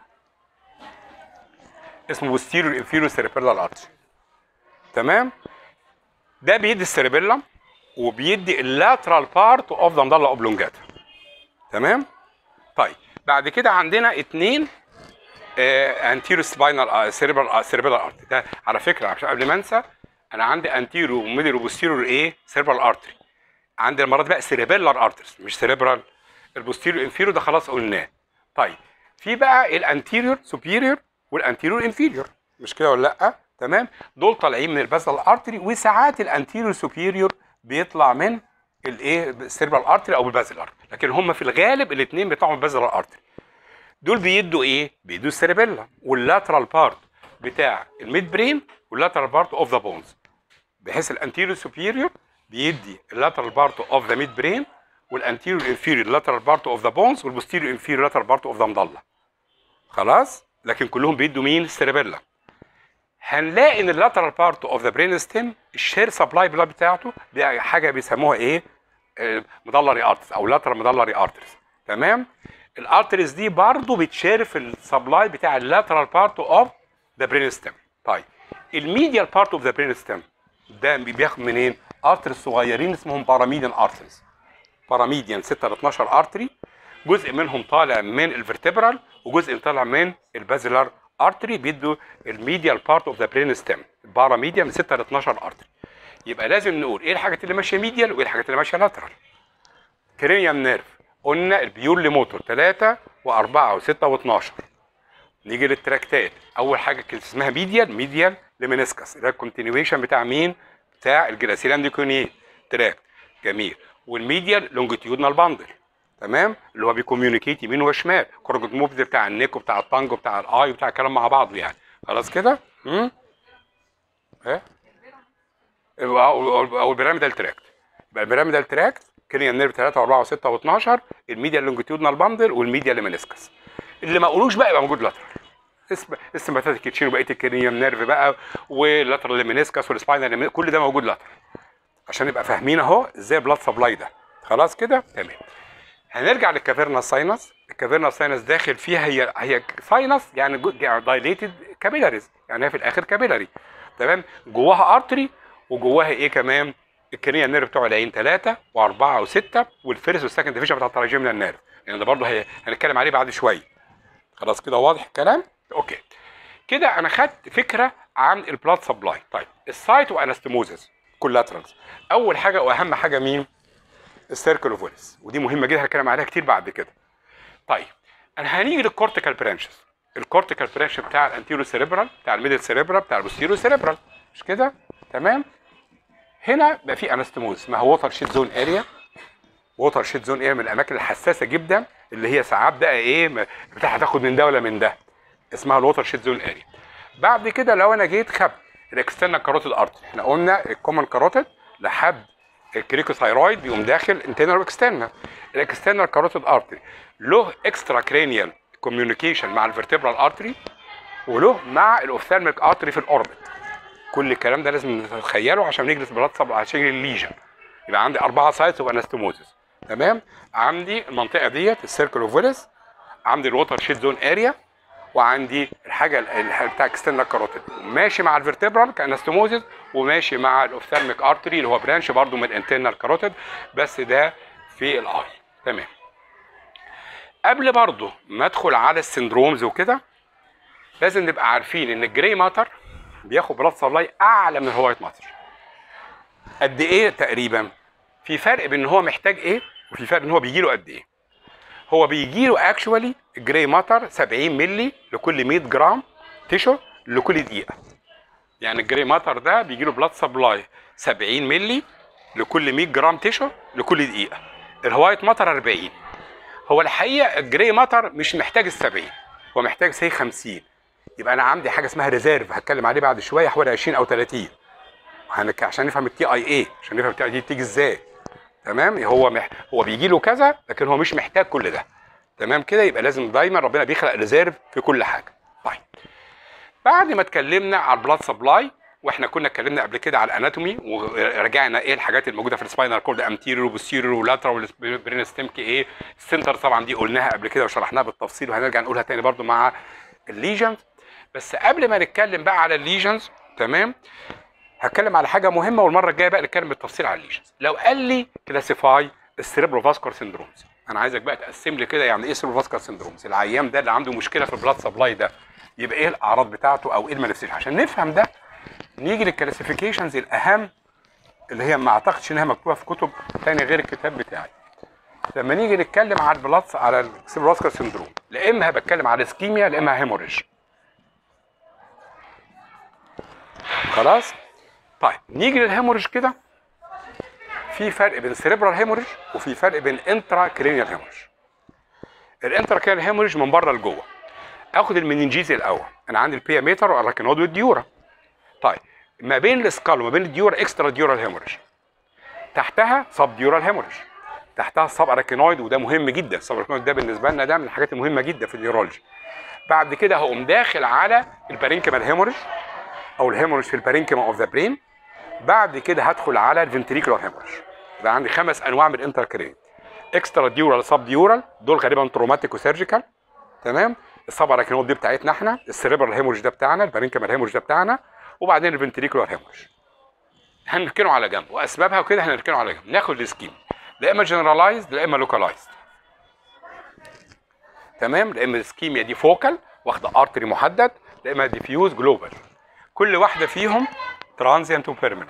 اسمه posterior inferior cerebellar artery تمام ده بيدي السيربيلم وبيدي اللاترال بارت اوف ذا مضله اوبلونجاتا تمام طيب بعد كده عندنا اتنين انتيرو سباينال سيربرال سيربرال ارتري ده على فكره عشان قبل ما انسى انا عندي انتيرو وميدل وبوستيرور ايه سيربرال ارتري عندي المره دي بقى سيربيلار ارتريز مش سيربرال البوستيريور انفيريور ده خلاص قلناه طيب في بقى الانتيريور سوبيريور والانتيريور انفيريور مش كده ولا لا تمام دول طالعين من البازل ارتري وساعات الانتيريور سوبيريور بيطلع من الايه السيربرال ارتري او البازل ارتري لكن هم في الغالب الاثنين بيطلعوا من البازل ارتري دول بيدوا ايه بيدوا السيربيلا واللاترال بارت بتاع الميد برين واللاترال بارت اوف ذا بونز بحيث الانتيريور سوبيريور بيدي اللاترال بارت اوف ذا ميد برين والانتيريور انفيريور لاترال بارت اوف ذا بونز والبوستيريور انفيريور لاترال بارت اوف ذا مضله خلاص لكن كلهم بيدوا مين السيربيلا هنلاقي ان اللاترال بارت اوف ذا برين ستيم الشير سبلاي بلاد بتاعته دي حاجه بيسموها ايه مدلري ارترز او لاترال مدلري ارترز تمام الارترز دي برضه بتشير في السبلاي بتاع اللاترال بارت اوف ذا برين ستيم طيب الميديال بارت اوف ذا برين ستيم ده بياخد منين ارترز صغيرين اسمهم باراميديان ارترز باراميديان 6 ل 12 ارتري جزء منهم طالع من الفرتبرال وجزء طالع من البازلر ارتري بيدوا الميديال بارت اوف ذا برين ستيم باراميديان من 6 ل 12 ارتري يبقى لازم نقول ايه الحاجات اللي ماشيه ميديال وايه الحاجات اللي ماشيه لاترال كرينيوم نيرف قلنا البيور موتور 3 و4 و6 و12 نيجي للتراكتات اول حاجه كانت اسمها ميديال ميديال لمينيسكس ده الكونتينيويشن بتاع مين بتاع الجراسيلان ديكوني تراكت جميل والميديال لونجيتيودنال باندل تمام اللي هو بيكوميونيكيت يمين وشمال كورجوت موفز بتاع النيك وبتاع الطنج وبتاع الاي وبتاع الكلام مع بعضه يعني خلاص كده امم ايه او البيراميدال تراكت يبقى البيراميدال تراكت كرينيال نيرف 3 و4 و6 و12 الميديا لونجيتيودنال باندل والميديا لمينيسكس اللي ما قولوش بقى يبقى موجود لاترال اسم السمباثيك كيتشين وبقيه الكرينيوم نيرف بقى واللاترال لمينيسكس والسباينال كل ده موجود لاترال عشان نبقى فاهمين اهو ازاي بلاد سبلاي ده خلاص كده تمام هنرجع للكافيرنا ساينس الكافيرنا ساينس داخل فيها هي هي ساينس يعني دايليتد كابيلاريز يعني هي في الاخر كابيلاري تمام جواها ارتري وجواها ايه كمان الكرينيال نيرف بتوع العين ثلاثة وأربعة وستة والفيرست والسكند ديفيجن بتاع التراجيمنال نيرف يعني ده برضه هي هنتكلم عليه بعد شوية خلاص كده واضح الكلام؟ اوكي كده انا خدت فكرة عن البلاد سبلاي طيب السايت وانستموزس كولاترالز اول حاجة واهم حاجة مين؟ السيركل اوف ويلز ودي مهمة جدا هنتكلم عليها كتير بعد كده طيب انا هنيجي للكورتيكال برانشز الكورتيكال برانش بتاع الانتيرو سيريبرال بتاع الميدل سيريبرال بتاع البوستيرو سيريبرال مش كده تمام هنا بقى في انستموز اسمها ووتر شيت زون اريا ووتر شيت زون اريا من الاماكن الحساسه جدا اللي هي ساعات بقى ايه بتاع هتاخد من ده ولا من ده اسمها الووتر شيت زون اريا بعد كده لو انا جيت خدت الاكسترنال كاروتيد ارتري احنا قلنا الكومن كاروتيد لحد الكريكوثايرويد بيقوم داخل انترنال واكسترنال الاكسترنال كاروتيد ارتري له اكسترا كرانيال كوميونيكيشن مع الفرتبرال ارتري وله مع الاوفثالميك ارتري في الاوربت كل الكلام ده لازم نتخيله عشان نجلس بلاد سب عشان الليجن يبقى عندي اربعه سايتس اوف انستموزس تمام عندي المنطقه ديت السيركل اوف ويلس عندي الووتر شيت زون اريا وعندي الحاجه ال- بتاع اكسترنال كاروتيد ماشي مع الفرتبرال كانستموزس وماشي مع الاوفثالميك ارتري اللي هو برانش برضو من الانترنال كاروتيد بس ده في الاي تمام قبل برضو ما ادخل على السندرومز وكده لازم نبقى عارفين ان الجراي ماتر بياخد بلاد سبلاي اعلى من الوايت ماتر قد ايه تقريبا في فرق بين ان هو محتاج ايه وفي فرق ان هو بيجي له قد ايه هو بيجي له اكشوالي الجراي ماتر 70 مللي لكل 100 جرام تيشو لكل دقيقه يعني الجري ماتر ده بيجي له بلاد سبلاي 70 مللي لكل 100 جرام تيشو لكل دقيقه الوايت ماتر 40 هو الحقيقه الجري ماتر مش محتاج ال 70 هو محتاج سي 50 يبقى انا عندي حاجه اسمها ريزيرف هتكلم عليه بعد شويه حوالي 20 او 30 هنك- عشان نفهم التي اي اي عشان نفهم التي اي دي بتيجي ازاي تمام هو مح... هو بيجي له كذا لكن هو مش محتاج كل ده تمام كده يبقى لازم دايما ربنا بيخلق ريزيرف في كل حاجه طيب بعد ما اتكلمنا على البلاد سبلاي واحنا كنا اتكلمنا قبل كده على الاناتومي ورجعنا ايه الحاجات الموجوده في السباينال كورد امتيريور وبوستيريور ولاترال والبرين ستيمك ايه السنتر طبعا دي قلناها قبل كده وشرحناها بالتفصيل وهنرجع نقولها تاني برضو مع الليجنز بس قبل ما نتكلم بقى على الليجنز تمام هتكلم على حاجه مهمه والمره الجايه بقى نتكلم بالتفصيل على الليجنز لو قال لي كلاسيفاي السيربرو فاسكولار سيندرومز انا عايزك بقى تقسم لي كده يعني ايه سيربرو فاسكولار سيندرومز العيان ده اللي عنده مشكله في البلاد سبلاي ده يبقى ايه الاعراض بتاعته او ايه المانيفستيشن عشان نفهم ده نيجي للكلاسيفيكيشنز الاهم اللي هي ما اعتقدش انها مكتوبه في كتب تاني غير الكتاب بتاعي لما نيجي نتكلم على البلاد على السيربرو فاسكولار سيندروم لا اما بتكلم على اسكيميا لا اما هيموريج خلاص طيب نيجي للهيموريج كده في فرق بين سيريبرال هيموريج وفي فرق بين انترا كرينيال هيموريج الانترا كرينيال هيموريج من بره لجوه اخد المننجيز الاول انا عندي البياميتر والاراكينود والديورا طيب ما بين السكال وما بين الديورا اكسترا ديورال هيموريج تحتها سب ديورال هيموريج تحتها السب اراكينويد وده مهم جدا السب اراكينويد ده بالنسبه لنا ده من الحاجات المهمه جدا في النيورولوجي بعد كده هقوم داخل على البارينكيمال هيموريج او الهيموريج في البارينكيما اوف ذا برين بعد كده هدخل على الفنتريكولار هيموريج يبقى عندي خمس انواع من الانتركرين اكسترا ديورال سب ديورال دول غالبا تروماتيك وسيرجيكال تمام السب اراكينود دي بتاعتنا احنا السيريبرال هيموريج ده بتاعنا البارينكيمال هيموريج ده بتاعنا وبعدين الفنتريكولار هيموريج هنركنه على جنب واسبابها وكده هنركنه على جنب ناخد السكيم لا اما جنرالايزد لا اما لوكالايزد تمام لا اما السكيميا دي فوكال واخده ارتري محدد لا اما ديفيوز جلوبال كل واحده فيهم ترانزيانت وبيرمننت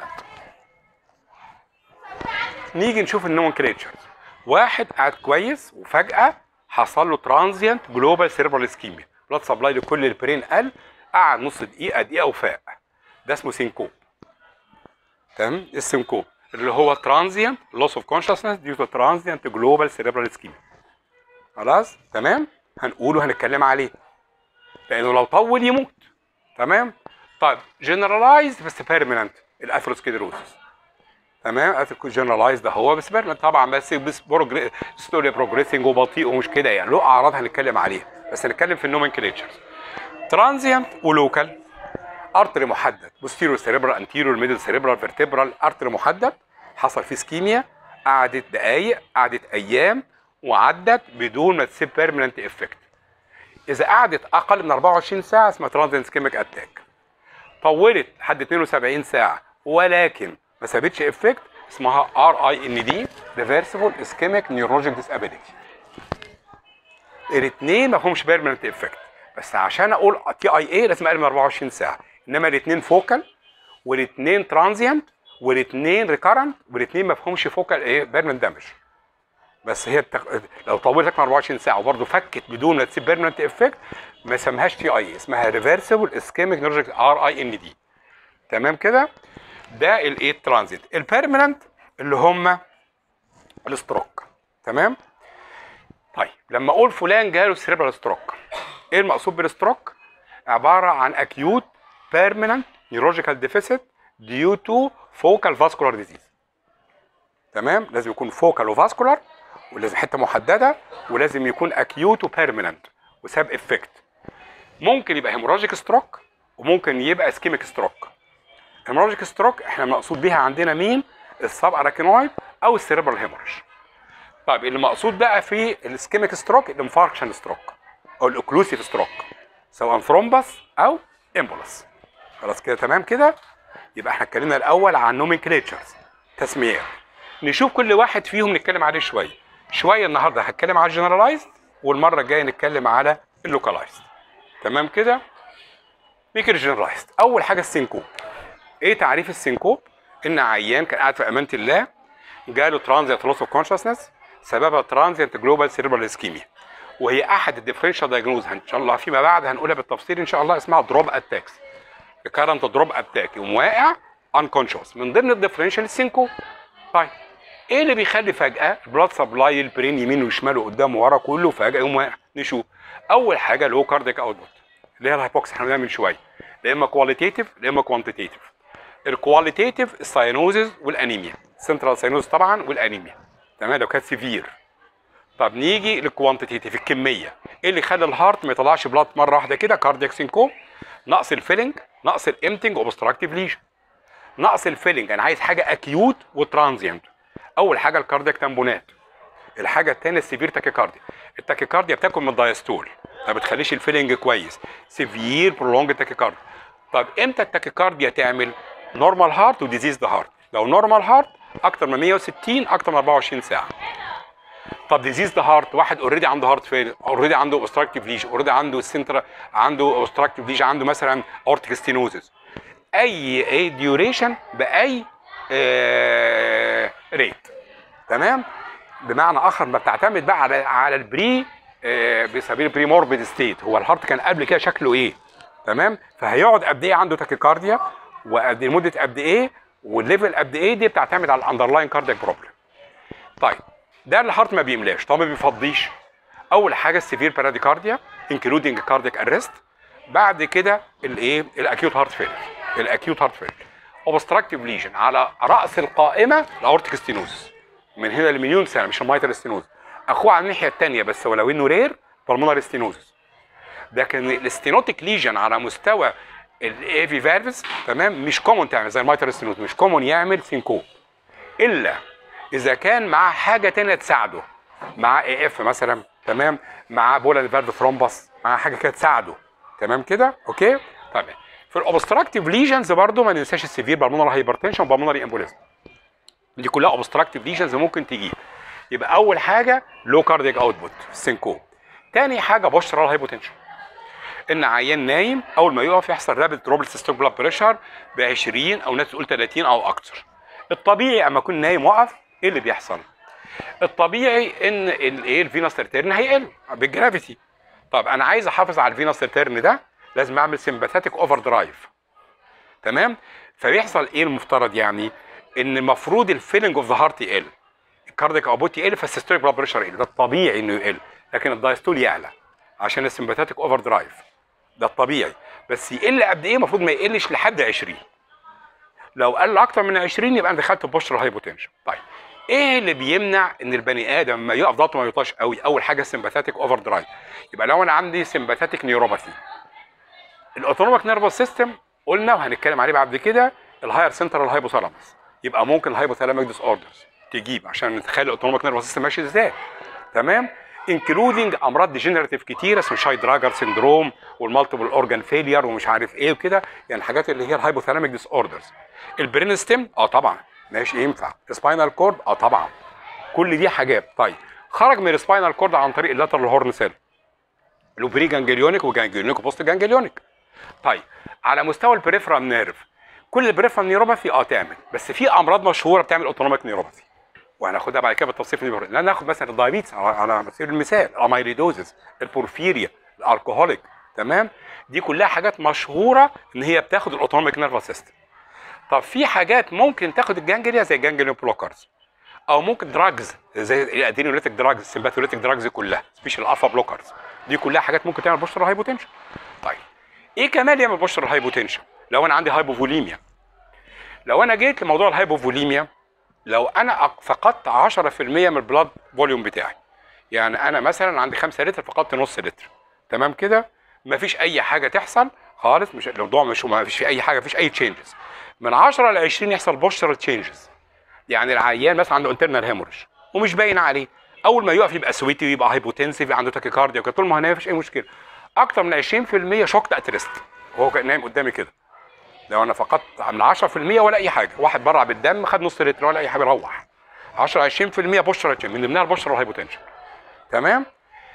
نيجي نشوف النومنكليتشرز واحد قاعد كويس وفجاه حصل له ترانزيانت جلوبال سيربرال اسكيميا بلاد سبلاي لكل البرين قل قعد نص دقيقه دقيقه وفاق ده اسمه سينكوب تمام السينكوب اللي هو ترانزيانت لوس اوف كونشسنس ديو تو ترانزيانت جلوبال سيربرال اسكيميا خلاص تمام هنقوله هنتكلم عليه لانه لو طول يموت تمام طيب جنرالايزد بس بيرمننت الاثيروسكليروسيس تمام جنرالايز ده هو بس بيرمننت طبعا بس بس بروجري ستوري بروجريسنج وبطيء ومش كده يعني له اعراض هنتكلم عليها بس هنتكلم في النومنكليتشرز ترانزيانت ولوكال ارتري محدد بوستيريور سيريبرال انتيريور ميدل سيريبرال فيرتبرال ارتري محدد حصل فيه سكيميا قعدت دقايق قعدت ايام وعدت بدون ما تسيب بيرمننت افكت اذا قعدت اقل من 24 ساعه اسمها ترانزيانت سكيميك اتاك طولت لحد 72 ساعه ولكن ما سابتش افكت اسمها ار اي ان دي ريفرسبل اسكيميك نيورولوجيك ديسابيليتي الاثنين ما فيهمش بيرمننت افكت بس عشان اقول تي اي اي لازم اقل من 24 ساعه انما الاثنين فوكال والاثنين ترانزيانت والاثنين ريكارنت والاثنين ما فيهمش فوكال ايه بيرمننت دامج بس هي التق... لو طولت اكتر من 24 ساعه وبرضه فكت بدون ما تسيب بيرمننت افكت ما اسمهاش تي اي اسمها ريفرسبل اسكيميك نيورولوجيك ار اي ان دي تمام كده ده الايه الترانزيت البيرمننت اللي هم الستروك تمام طيب لما اقول فلان جاله سيريبرال ستروك ايه المقصود بالستروك عباره عن اكيوت بيرمننت نيورولوجيكال ديفيسيت ديو تو فوكال فاسكولار ديزيز تمام لازم يكون فوكال وفاسكولار ولازم حته محدده ولازم يكون اكيوت وبيرمننت وساب افكت ممكن يبقى هيموراجيك ستروك وممكن يبقى اسكيميك ستروك هيموراجيك ستروك احنا مقصود بيها عندنا مين السب اراكينويد او السيريبرال هيموريج طيب اللي مقصود بقى في الاسكيميك ستروك الانفاركشن ستروك او الاوكلوسيف ستروك سواء ثرومبس او امبولس خلاص كده تمام كده يبقى احنا اتكلمنا الاول عن نومنكليتشرز تسميات نشوف كل واحد فيهم نتكلم عليه شويه شويه النهارده هتكلم على الجنرالايزد والمره الجايه نتكلم على اللوكالايزد تمام كده نيجي الجنرالايزد اول حاجه السينكوب ايه تعريف السينكوب ان عيان كان قاعد في امانه الله جاله ترانزيت لوس اوف كونشسنس سببها ترانزيت جلوبال سيريبرال اسكيميا وهي احد الديفرنشال دايجنوز ان شاء الله فيما بعد هنقولها بالتفصيل ان شاء الله اسمها دروب اتاكس الكرنت دروب اتاك يقوم واقع انكونشوس من ضمن الديفرنشال السينكو طيب ايه اللي بيخلي فجاه البلاد سبلاي البرين يمين وشمال وقدام وورا كله فجاه يقوم واقع نشوف اول حاجه لو كارديك اوتبوت اللي هي الهايبوكس احنا قلناها من شويه لا اما كواليتيتيف لا اما كوانتيتيف الكواليتيتيف الساينوزز والانيميا سنترال ساينوز طبعا والانيميا تمام لو كانت سيفير طب نيجي للكوانتيتيف الكميه ايه اللي خلى الهارت ما يطلعش بلاد مره واحده كده كاردياك سينكو نقص الفيلنج نقص الامتنج اوبستراكتيف ليجن نقص الفيلنج انا عايز حاجه اكيوت وترانزيانت اول حاجه الكاردياك تامبونات الحاجه الثانيه السيفير تاكيكارديا التاكيكارديا بتاكل من الدايستول ما بتخليش الفيلنج كويس سيفير برولونج تاكيكارديا طب امتى التاكيكارديا تعمل نورمال هارت وديزيز هارت لو نورمال هارت اكتر من 160 اكتر من 24 ساعه طب ديزيز هارت واحد اوريدي عنده هارت فيل اوريدي عنده اوبستراكتيف ليج اوريدي عنده السنترا عنده اوبستراكتيف ليج عنده مثلا اورتيك ستينوزس اي اي ديوريشن باي آه ريت تمام بمعنى اخر ما بتعتمد بقى على على البري آه بيسميه بري موربيد ستيت هو الهارت كان قبل كده شكله ايه تمام فهيقعد قد ايه عنده تاكيكارديا وقد إيه مده قد ايه والليفل قد ايه دي بتعتمد على الاندرلاين كاردياك بروبلم طيب ده الهارت ما بيملاش طب ما بيفضيش اول حاجه السيفير باراديكارديا انكلودنج كاردياك ارست بعد كده الايه الاكيوت هارت فيلر الاكيوت هارت فيلر اوبستراكتيف ليجن على راس القائمه الاورتيك ستينوز من هنا لمليون سنه مش المايتر ستينوز اخوه على الناحيه الثانيه بس ولو انه رير بالمونر ستينوز لكن الاستينوتيك ليجن على مستوى الايفي فالفز تمام مش كومون تعمل زي المايتر ستينوز مش كومون يعمل سينكو الا اذا كان معاه حاجه تانية تساعده مع اي اف مثلا تمام مع بولا فالف ثرومبس مع حاجه كده تساعده تمام كده اوكي طيب في الاوبستراكتيف ليجنز برضو ما ننساش السيفير بالمونر هايبرتنشن بالمونر امبوليزم دي كلها اوبستراكتيف ليجنز ممكن تجيب يبقى اول حاجه لو كاردياك اوتبوت سينكو تاني حاجه بوسترال هايبوتنشن ان عيان نايم اول ما يقف يحصل رابid دروبل سيستم بلاد بريشر ب 20 او ناس تقول 30 او اكتر الطبيعي اما اكون نايم واقف ايه اللي بيحصل الطبيعي ان الايه الفينوس ريتيرن هيقل بالجرافيتي طب انا عايز احافظ على الفينوس ريتيرن ده لازم اعمل سمباثيك اوفر درايف تمام فبيحصل ايه المفترض يعني ان المفروض الفيلنج اوف ذا هارت يقل الكارديك اوبوت يقل فالسيستوليك بلاد بريشر يقل ده الطبيعي انه يقل لكن الدايستول يعلى عشان السمباثيك اوفر درايف ده الطبيعي بس يقل قد ايه المفروض ما يقلش لحد 20 لو قل اكتر من 20 يبقى انا دخلت بوستر هايبوتنشن طيب ايه اللي بيمنع ان البني ادم ما يقف ضغطه ما يطاش قوي اول حاجه سمباثيك اوفر درايف يبقى لو انا عندي سمباثيك نيوروباثي الاوتونوميك نيرفس سيستم قلنا وهنتكلم عليه بعد كده الهاير سنترال هايبوثالاموس يبقى ممكن الهايبوثالاميك ديس اوردرز تجيب عشان نتخيل الاوتونوميك نيرفس سيستم ماشي ازاي تمام انكلودنج امراض ديجنراتيف كتيره اسمه شاي دراجر سندروم والمالتيبل اورجان فيلير ومش عارف ايه وكده يعني الحاجات اللي هي الهايبوثالاميك ديس اوردرز البرين ستيم اه طبعا ماشي ينفع سباينال كورد اه طبعا كل دي حاجات طيب خرج من السباينال كورد عن طريق اللاترال هورن سيل له بري جانجليونيك وجانجليونيك وبوست جانجليونيك طيب على مستوى البريفرال نيرف كل البريفرال نيوروباثي اه تعمل بس في امراض مشهوره بتعمل اوتونوميك نيوروباثي وهناخدها بعد كده بالتفصيل في النيوروباثي لا ناخد مثلا الدايابيتس على على سبيل المثال الاميليدوزس البورفيريا الالكوهوليك تمام دي كلها حاجات مشهوره ان هي بتاخد الاوتونوميك نيرفس سيستم طب في حاجات ممكن تاخد الجانجليا زي الجانجليون بلوكرز او ممكن دراجز زي الادينوليتيك دراجز السمباثوليتيك دراجز كلها سبيشال الفا بلوكرز دي كلها حاجات ممكن تعمل بوستر هايبوتنشن طيب ايه كمان يعمل بوستر هايبوتنشن لو انا عندي هايبوفوليميا لو انا جيت لموضوع الهايبوفوليميا لو انا فقدت 10% من البلاد فوليوم بتاعي يعني انا مثلا عندي 5 لتر فقدت نص لتر تمام كده مفيش اي حاجه تحصل خالص مش الموضوع مش ما فيش في اي حاجه مفيش اي تشينجز من 10 ل 20 يحصل بوستر تشينجز يعني العيان مثلا عنده انترنال هيموريج ومش باين عليه اول ما يقف يبقى سويتي ويبقى هايبوتنسيف عنده تاكيكارديا وكده طول ما هو نايم مفيش اي مشكله اكتر من 20% شوك اتريست وهو كان نايم قدامي كده لو انا فقدت من 10% ولا اي حاجه واحد برع بالدم خد نص لتر ولا اي حاجه روح 10 20% بوستر من ضمنها البوستر والهايبوتنشن تمام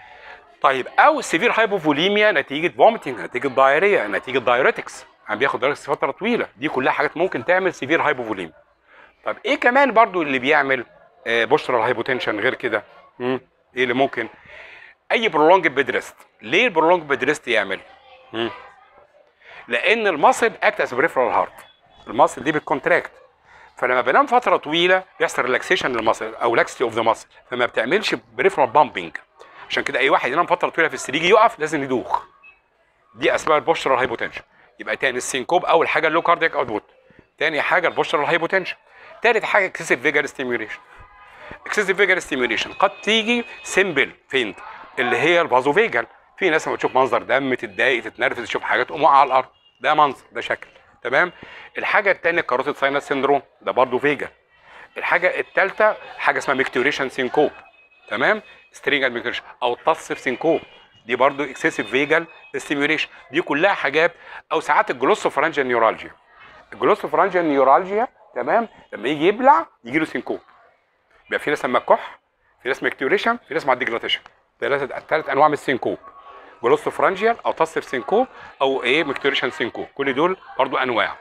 طيب او سيفير هايبوفوليميا نتيجه فوميتنج نتيجه دايريا نتيجه دايوريتكس عم بياخد دايوريتكس فتره طويله دي كلها حاجات ممكن تعمل سيفير هايبوفوليميا طب ايه كمان برضو اللي بيعمل آه بوسترال هايبوتنشن غير كده مم. ايه اللي ممكن اي برولونج بيد ريست ليه البرولونج بيد ريست يعمل مم. لان المصل اكت از بريفرال هارت المصل دي بتكونتراكت فلما بنام فتره طويله بيحصل ريلاكسيشن للمصل او لاكستي اوف ذا مصل فما بتعملش بريفرال بامبنج عشان كده اي واحد ينام فتره طويله في السرير يجي يقف لازم يدوخ دي اسمها البوسترال هايبوتنشن يبقى تاني السينكوب اول حاجه اللو كاردياك اوتبوت تاني حاجه البوسترال هايبوتنشن تالت حاجه اكسسيف فيجر ستيميوليشن اكسسيف فيجر ستيميوليشن قد تيجي سيمبل فينت اللي هي الفازو فيجل في ناس لما تشوف منظر دم تتضايق تتنرفز تشوف حاجات تقوم واقعه على الارض ده منظر ده شكل تمام الحاجه الثانيه الكاروتيد ساينس سيندروم ده برضه فيجا الحاجه الثالثه حاجه اسمها ميكتوريشن سينكوب تمام سترينجال ميكتوريشن او تصف سينكوب دي برضه اكسسيف فيجال ستيميوليشن دي كلها حاجات او ساعات الجلوسوفرانجيال نيورالجيا الجلوسوفرانجيال نيورالجيا تمام لما يجي يبلع يجي له سينكوب يبقى في ناس لما كح في ناس ميكتوريشن في ناس مع الديجلاتيشن ثلاث ثلاث انواع من السينكوب جلوسوفرانجيال او تصف سينكوب او ايه ميكتوريشن سينكوب كل دول برضو انواع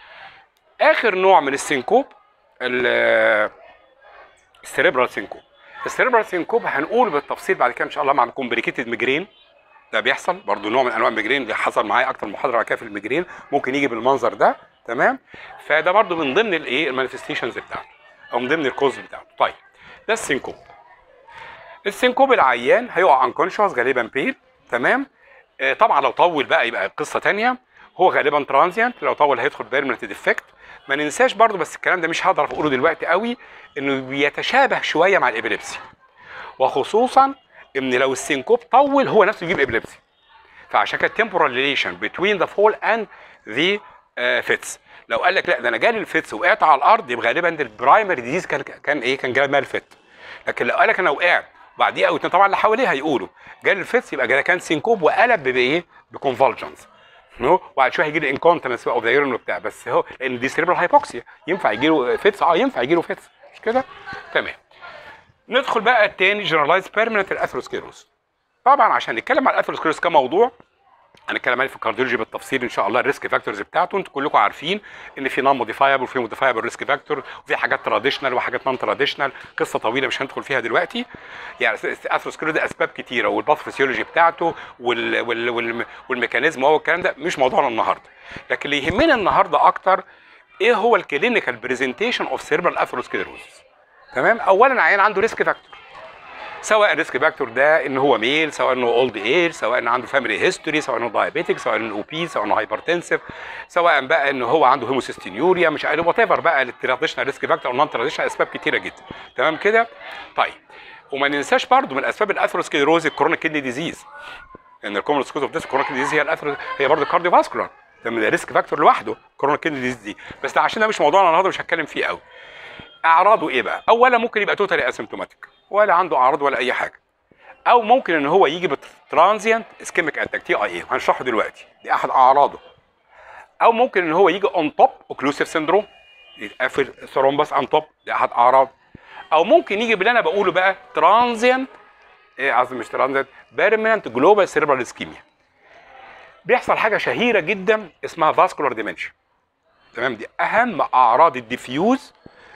اخر نوع من السينكوب ال- السيريبرال سينكوب السيريبرال سينكوب هنقول بالتفصيل بعد كده ان شاء الله مع الكومبليكيتد ميجرين ده بيحصل برضو نوع من انواع الميجرين اللي حصل معايا اكتر من محاضره على كده في الميجرين ممكن يجي بالمنظر ده تمام فده برضو من ضمن الايه المانيفستيشنز بتاعته او من ضمن الكوز بتاعته طيب ده السينكوب السينكوب العيان هيقع انكونشوس غالبا بيل تمام آه، طبعا لو طول بقى يبقى قصه تانية هو غالبا ترانزيانت لو طول هيدخل بيرمننت ديفكت ما ننساش برضو بس الكلام ده مش هقدر اقوله دلوقتي قوي انه بيتشابه شويه مع الابيليبسي وخصوصا ان لو السينكوب طول هو نفسه يجيب ابيليبسي فعشان كده temporal relation between the fall and the uh, fits لو قال لك لا ده انا جالي الفيتس وقعت على الارض يبقى غالبا ده البرايمري ديزيز كان كان ايه كان جالي مال فيت لكن لو قال لك انا وقعت بعديها او اتنين طبعا اللي حواليه هيقولوا جالي الفيتس يبقى ده كان سينكوب وقلب بايه بكونفولجنز نو وبعد شويه هيجي له انكونتنس اوف ذا يورين وبتاع بس هو لان دي سيريبرال هايبوكسيا ينفع يجي له فيتس اه ينفع يجي له فيتس مش كده تمام ندخل بقى التاني جنرالايز بيرمننت الاثيروسكليروز طبعا عشان نتكلم عن الاثيروسكليروز كموضوع هنتكلم عليه في الكارديولوجي بالتفصيل ان شاء الله الريسك فاكتورز بتاعته انتوا كلكم عارفين ان في نون موديفايبل وفي موديفايبل ريسك فاكتور وفي حاجات تراديشنال وحاجات نون تراديشنال قصه طويله مش هندخل فيها دلوقتي يعني الاثيروسكليروز ده اسباب كتيره والباثوفيسيولوجي بتاعته وال وال وال والميكانيزم وهو الكلام ده مش موضوعنا النهارده لكن اللي يهمنا النهارده اكتر ايه هو الكلينيكال برزنتيشن اوف سيربرال اثيروسكليروز تمام اولا عيان عنده ريسك فاكتور سواء الريسك فاكتور ده ان هو ميل سواء انه اولد ايج سواء انه عنده فاميلي هيستوري سواء انه دايابيتيك سواء انه اوبي سواء انه هايبرتنسيف سواء بقى انه هو عنده هيموسيستينيوريا مش عارف وات ايفر بقى التراديشنال ريسك فاكتور او نون تراديشنال اسباب كتيره جدا تمام كده طيب وما ننساش برضو من اسباب الاثيروسكليروز الكرونيك كيدني ديزيز ان الكومن سكوز اوف ديس كرونيك ديزيز هي الاثيرو هي برضه كارديو فاسكولار ده من الريسك فاكتور لوحده كرونيك كيدني ديزيز دي بس ده عشان ده مش موضوعنا النهارده مش هتكلم فيه قوي اعراضه ايه بقى اولا ممكن يبقى توتالي اسيمتوماتيك ولا عنده اعراض ولا اي حاجه او ممكن ان هو يجي بترانزيانت اسكيميك اتاك تي اي اي هنشرحه دلوقتي دي احد اعراضه او ممكن ان هو يجي اون توب اوكلوسيف سيندروم يتقفل ثرومبس اون توب دي احد اعراض او ممكن يجي باللي انا بقوله بقى ترانزيانت ايه قصدي مش ترانزيانت بيرمننت جلوبال سيربرال اسكيميا بيحصل حاجه شهيره جدا اسمها فاسكولار ديمنشن تمام دي اهم اعراض الديفيوز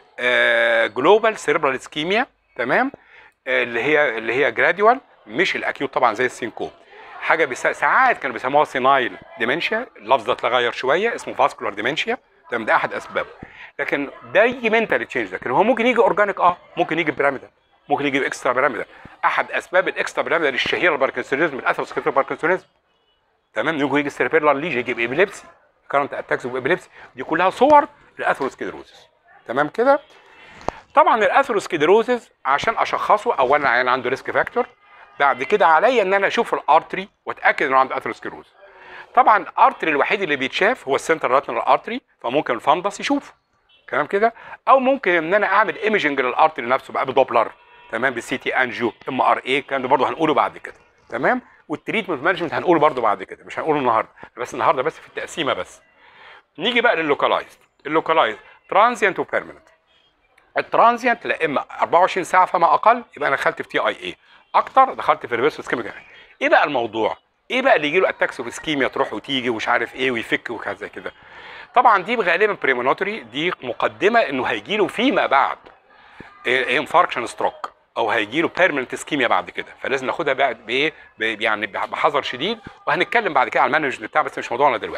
جلوبال سيربرال اسكيميا تمام آه، اللي هي اللي هي جراديوال مش الاكيوت طبعا زي السينكوب حاجه بس ساعات كانوا بيسموها سينايل ديمنشيا اللفظ ده اتغير شويه اسمه فاسكولار ديمنشيا تمام ده احد اسبابه لكن ده يجي منتال تشينج لكن هو ممكن يجي اورجانيك اه ممكن يجي بيراميدال ممكن يجي اكسترا بيراميدال احد اسباب الاكسترا بيراميدال الشهيره الباركنسونيزم الاثيروسكليروتيك باركنسونيزم تمام يجي يجي السيربيلار ليجي يجي بابيليبسي كارنت اتاكس وابيليبسي دي كلها صور الاثيروسكليروزس تمام كده طبعا الاثيروسكليروزس عشان اشخصه اولا عيان عنده ريسك فاكتور بعد كده عليا ان انا اشوف الارتري واتاكد انه عنده اثيروسكليروز طبعا الارتري الوحيد اللي بيتشاف هو السنترال راتنال ارتري فممكن الفندس يشوفه تمام كده او ممكن ان انا اعمل ايمجنج للارتري نفسه بقى بدوبلر تمام بالسي تي انجيو ام ار اي الكلام ده برضه هنقوله بعد كده تمام والتريتمنت مانجمنت هنقوله برضه بعد كده مش هنقوله النهارده بس النهارده بس في التقسيمه بس نيجي بقى لللوكالايزد اللوكالايزد ترانزيانت وبيرمننت الترانزيانت لا اما 24 ساعه فما اقل يبقى انا دخلت في تي اي اي اكتر دخلت في ريفرس اسكيميك ايه بقى الموضوع ايه بقى اللي يجي له اتاكس اوف اسكيميا تروح وتيجي ومش عارف ايه ويفك وكذا كده طبعا دي غالبا بريمونوتري دي مقدمه انه هيجي له فيما بعد انفاركشن ستروك او هيجي له بيرمننت اسكيميا بعد كده فلازم ناخدها بقى بايه ب- يعني بحذر شديد وهنتكلم بعد كده على المانجمنت بتاع بس مش موضوعنا دلوقتي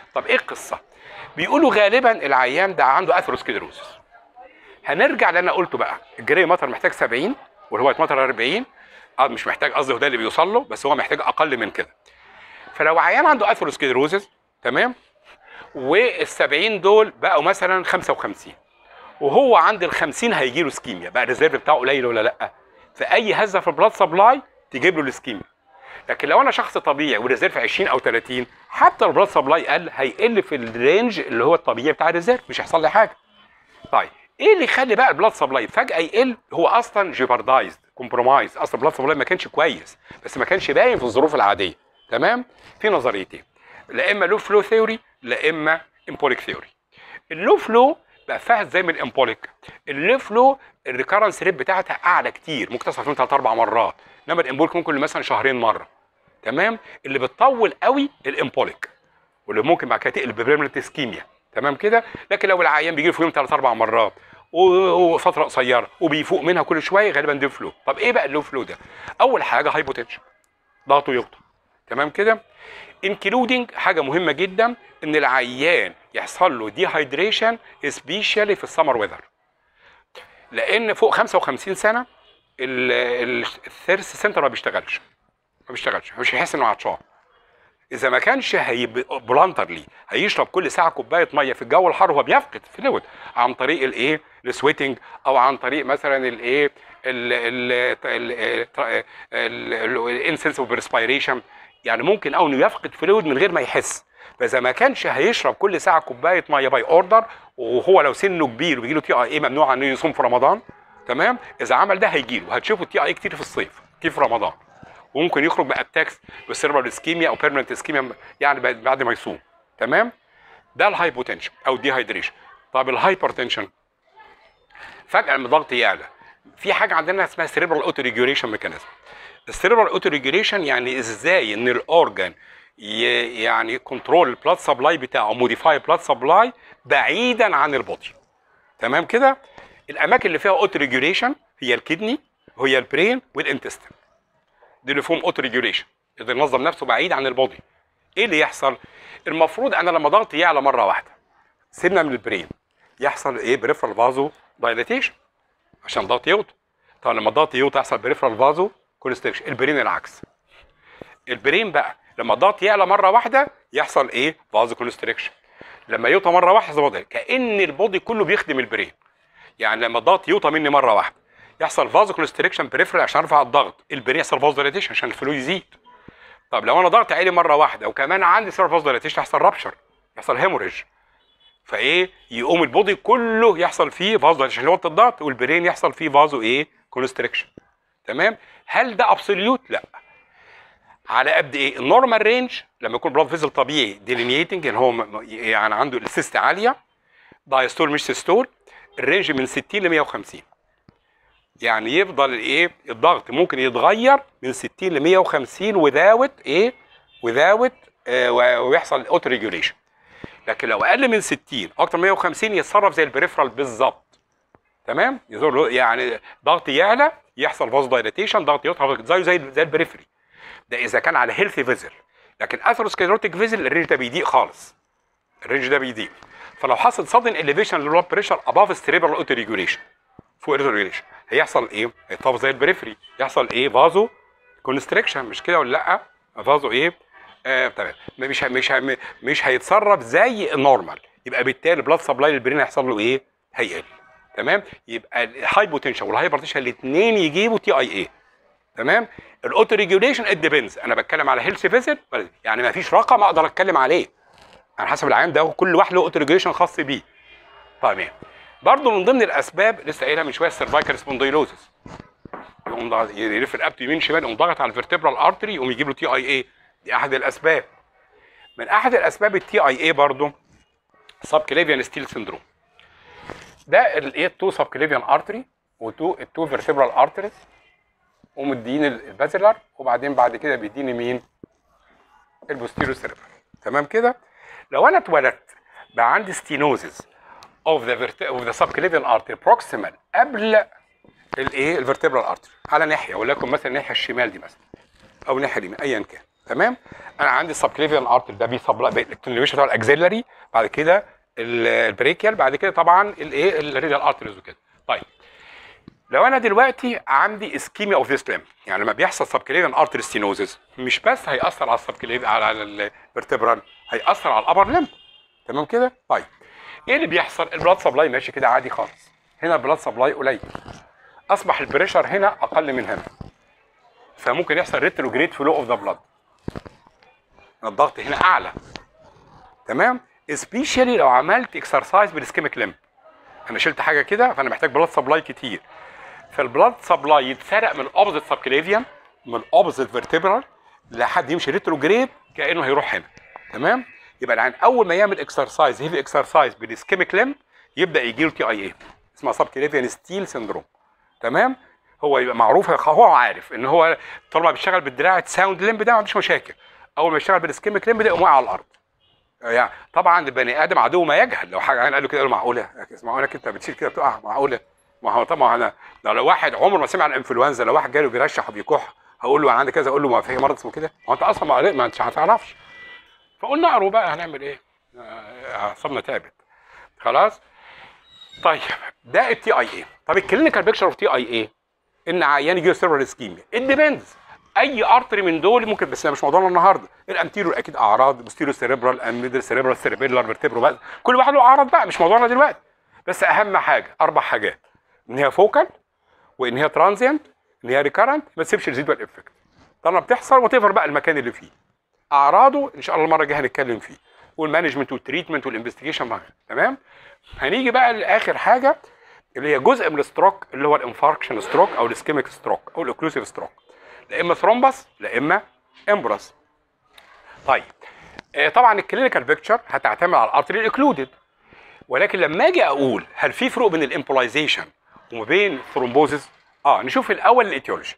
طب ايه القصه بيقولوا غالبا العيان ده عنده اثيروسكليروسس هنرجع اللي انا قلته بقى الجري مطر محتاج 70 والهوايت مطر 40 اه مش محتاج قصدي هو ده اللي بيوصل له بس هو محتاج اقل من كده فلو عيان عنده اثيروسكليروسس تمام وال70 دول بقوا مثلا 55 وهو عند ال 50 هيجي له سكيميا بقى الريزيرف بتاعه قليل ولا لا فاي هزه في البلاد سبلاي تجيب له السكيميا لكن لو انا شخص طبيعي والريزيرف 20 او 30 حتى البلاد سبلاي قل هيقل في الرينج اللي هو الطبيعي بتاع الريزيرف مش هيحصل لي حاجه طيب ايه اللي يخلي بقى البلاد سبلاي فجاه يقل هو اصلا جيبردايزد كومبرومايز اصلا البلاد سبلاي ما كانش كويس بس ما كانش باين في الظروف العاديه تمام في نظريتين لا اما لو فلو ثيوري لا اما امبوليك ثيوري اللو فلو بقى فاهم زي من الامبوليك اللو فلو الريكرنس ريت بتاعتها اعلى كتير ممكن تصل فيهم ثلاث اربع مرات انما الامبوليك ممكن مثلا شهرين مره تمام اللي بتطول قوي الامبوليك واللي ممكن بعد كده تقلب ببريمنت اسكيميا تمام كده لكن لو العيان بيجي له في يوم ثلاث اربع مرات و- وفتره قصيره وبيفوق منها كل شويه غالبا ده فلو طب ايه بقى اللو فلو ده اول حاجه هايبوتنشن ضغطه يقطع تمام كده انكلودنج حاجه مهمه جدا ان العيان يحصل له دي هايدريشن سبيشالي في السمر ويذر لان فوق 55 سنه ال- ال- الثيرس سنتر ما بيشتغلش ما بيشتغلش مش هيحس انه عطشان اذا ما كانش هيبقى بلانترلي هيشرب كل ساعه كوبايه ميه في الجو الحار هو بيفقد فلويد عن طريق الايه السويتنج او عن طريق مثلا الايه الانسنسيف بريسبيريشن يعني ممكن او انه يفقد فلويد من غير ما يحس فاذا ما كانش هيشرب كل ساعه كوبايه ميه باي اوردر وهو لو سنه كبير وبيجي له تي اي اي ممنوع انه يصوم في رمضان تمام اذا عمل ده هيجي له هتشوفوا تي اي كتير في الصيف كتير في رمضان وممكن يخرج باتاكس بالسيربرال اسكيميا او بيرمننت اسكيميا يعني بعد بعد ما يصوم تمام ده الهايبوتنشن او الديهايدريشن طب الهايبرتنشن فجاه لما الضغط يعلى في حاجه عندنا اسمها سيربرال اوتو ريجوليشن ميكانيزم السيربرال اوتو ريجوليشن يعني ازاي ان الاورجان ي- يعني كنترول البلاد سبلاي بتاعه موديفاي بلاد سبلاي بعيدا عن البودي تمام كده الاماكن اللي فيها اوتو ريجوليشن هي الكدني وهي البرين والانتستين دي اللي فيهم اوتو ريجوليشن يقدر ينظم نفسه بعيد عن البودي ايه اللي يحصل المفروض انا لما ضغطي يعلى مره واحده سيبنا من البرين يحصل ايه بريفرال فازو دايليتيشن عشان الضغط يوطى طب لما الضغط يوطى يحصل بريفرال فازو كونستريكشن البرين العكس البرين بقى لما الضغط يعلى مره واحده يحصل ايه فازو كونستريكشن لما يوطى مره واحده زي ما قلت، كان البودي كله بيخدم البرين يعني لما الضغط يوطى مني مره واحده يحصل فازو كونستريكشن بريفرال عشان ارفع الضغط البرين يحصل فازو دايليتيشن عشان الفلو يزيد طب لو انا ضغط عالي مره واحده وكمان عندي سيرفر فازو دايليتيشن يحصل رابشر يحصل هيموريج فايه يقوم البودي كله يحصل فيه فازو دايليتيشن اللي هو الضغط والبرين يحصل فيه فازو ايه كونستريكشن تمام هل ده ابسوليوت لا على قد ايه النورمال رينج لما يكون بلاد فيزل طبيعي ديلينيتنج يعني هو م- م- يعني عنده السيست عاليه دايستول مش سيستول الرينج من 60 ل 150 يعني يفضل الايه الضغط ممكن يتغير من 60 ل 150 وذاوت ايه وذاوت آه و- ويحصل اوتو ريجوليشن لكن لو اقل من 60 اكتر من 150 يتصرف زي البريفرال بالظبط تمام يظهر له يعني ضغط يعلى يحصل فاز دايليتيشن ضغط يطلع زيه زي زي البريفري ده اذا كان على هيلثي فيزل لكن اثروسكليروتيك فيزل الرينج ده بيضيق خالص الرينج ده بيضيق فلو حصل سادن اليفيشن للبلاد بريشر اباف ستريبرال اوتو ريجوليشن فوق الريجوليشن هيحصل ايه؟ هيطفى زي البريفري يحصل ايه؟ فازو كونستريكشن مش كده ولا لا؟ فازو ايه؟ آه تمام مش ه- مش ه- مش هيتصرف زي النورمال يبقى بالتالي البلاد سبلاي للبرين هيحصل له ايه؟ هيقل تمام؟ يبقى الهايبوتنشن والهايبرتنشن الاثنين يجيبوا تي اي اي تمام؟ الاوتو ريجوليشن ات ديبينز انا بتكلم على هيلث فيزيت يعني ما فيش رقم اقدر اتكلم عليه على حسب العيان ده كل واحد له اوتو ريجوليشن خاص بيه تمام برضه من ضمن الاسباب لسه قايلها من شويه السيرفايكال سبونديلوزس يقوم ضاغط- يلف رقبته يمين شمال يقوم ضاغط على الفرتبرال ارتري يقوم يجيب له تي اي اي دي احد الاسباب من احد الاسباب التي اي اي برضه سب كليفيان ستيل سندروم ده الايه التو سب كليفيان ارتري وتو التو فيرتبرال ارتريز ومديني البازلر وبعدين بعد كده بيديني مين البوستيريو سيربرال تمام كده لو انا اتولدت بقى عندي ستينوزز اوف ذا اوف ذا سبكليفيان ارتري بروكسيمال قبل الايه الفرتبرال ارتري على ناحيه ولكن مثلا الناحيه الشمال دي مثلا او الناحيه اليمين ايا كان تمام انا عندي السبكليفيان ارتري ده بيسبلاي الكتنيويشن بتاع الاكزيلري بعد كده ال- البريكيال بعد كده طبعا الايه الريديال ارتريز وكده طيب لو انا دلوقتي عندي اسكيميا اوف ذيس ليم يعني لما بيحصل سبكليفيان ارتري ستينوزز مش بس هياثر على السبكليفيان على الفرتبرال هياثر على الابر ليم تمام كده طيب ايه اللي بيحصل البلاد سبلاي ماشي كده عادي خالص هنا البلاد سبلاي قليل اصبح البريشر هنا اقل من هنا فممكن يحصل ريتروجريد فلو اوف ذا بلاد الضغط هنا اعلى تمام سبيشالي لو عملت اكسرسايز بالاسكيميك ليمب انا شلت حاجه كده فانا محتاج بلاد سبلاي كتير فالبلاد سبلاي يتسرق من الاوبزيت سبكليفيان من الاوبزيت فيرتبرال لحد يمشي ريتروجريد كانه هيروح هنا تمام يبقى العين اول ما يعمل اكسرسايز هيفي اكسرسايز بالاسكيميك ليمب يبدا يجي له تي اي اي اسمها سبكليفيان ستيل سيندروم تمام هو يبقى معروف هو عارف ان هو طالما بيشتغل بالدراع ساوند ليمب ده ما عندوش مشاكل اول ما يشتغل بالاسكيميك ليمب ده يقوم واقع على الارض يعني طبعا البني ادم عدو ما يجهل لو حاجه قال له كده قال له معقوله اسمعوا لك انت بتشيل كده بتقع معقوله ما هو طبعا انا لو, لو واحد عمره ما سمع عن الانفلونزا لو واحد جاله بيرشح وبيكح هقول له انا عندي كذا اقول له ما في مرض اسمه كده هو انت اصلا ما قريت ما انتش هتعرفش فقلنا اقروا بقى هنعمل ايه آه، اعصابنا تعبت خلاص طيب ده التي اي اي طب الكلينيكال بيكتشر اوف تي اي اي ان عيان يجي له سيرفر اسكيميا ديبيندز اي ارتري من دول ممكن بس ده مش موضوعنا النهارده الانتيريور اكيد اعراض بوستيريو سيريبرال الميدل سيريبرال سيريبيلار فيرتبرو بقى كل واحد له اعراض بقى مش موضوعنا دلوقتي بس اهم حاجه اربع حاجات ان هي فوكال وان هي ترانزيانت ان هي ريكارنت ما تسيبش ريزيدوال افكت طالما بتحصل وتفر بقى المكان اللي فيه اعراضه ان شاء الله المره الجايه هنتكلم فيه والمانجمنت والتريتمنت والانفستيجيشن معاها تمام هنيجي بقى لاخر حاجه اللي هي جزء من الستروك اللي هو الانفاركشن ستروك او الاسكيميك ستروك او الاوكلوسيف ستروك لا اما ثرومبس لا اما امبرس طيب آه، طبعا الكلينيكال بيكتشر هتعتمد على الارتري الاكلودد ولكن لما اجي اقول هل في فروق بين الامبولايزيشن وما بين الثرومبوزيس اه نشوف الاول الايتيولوجي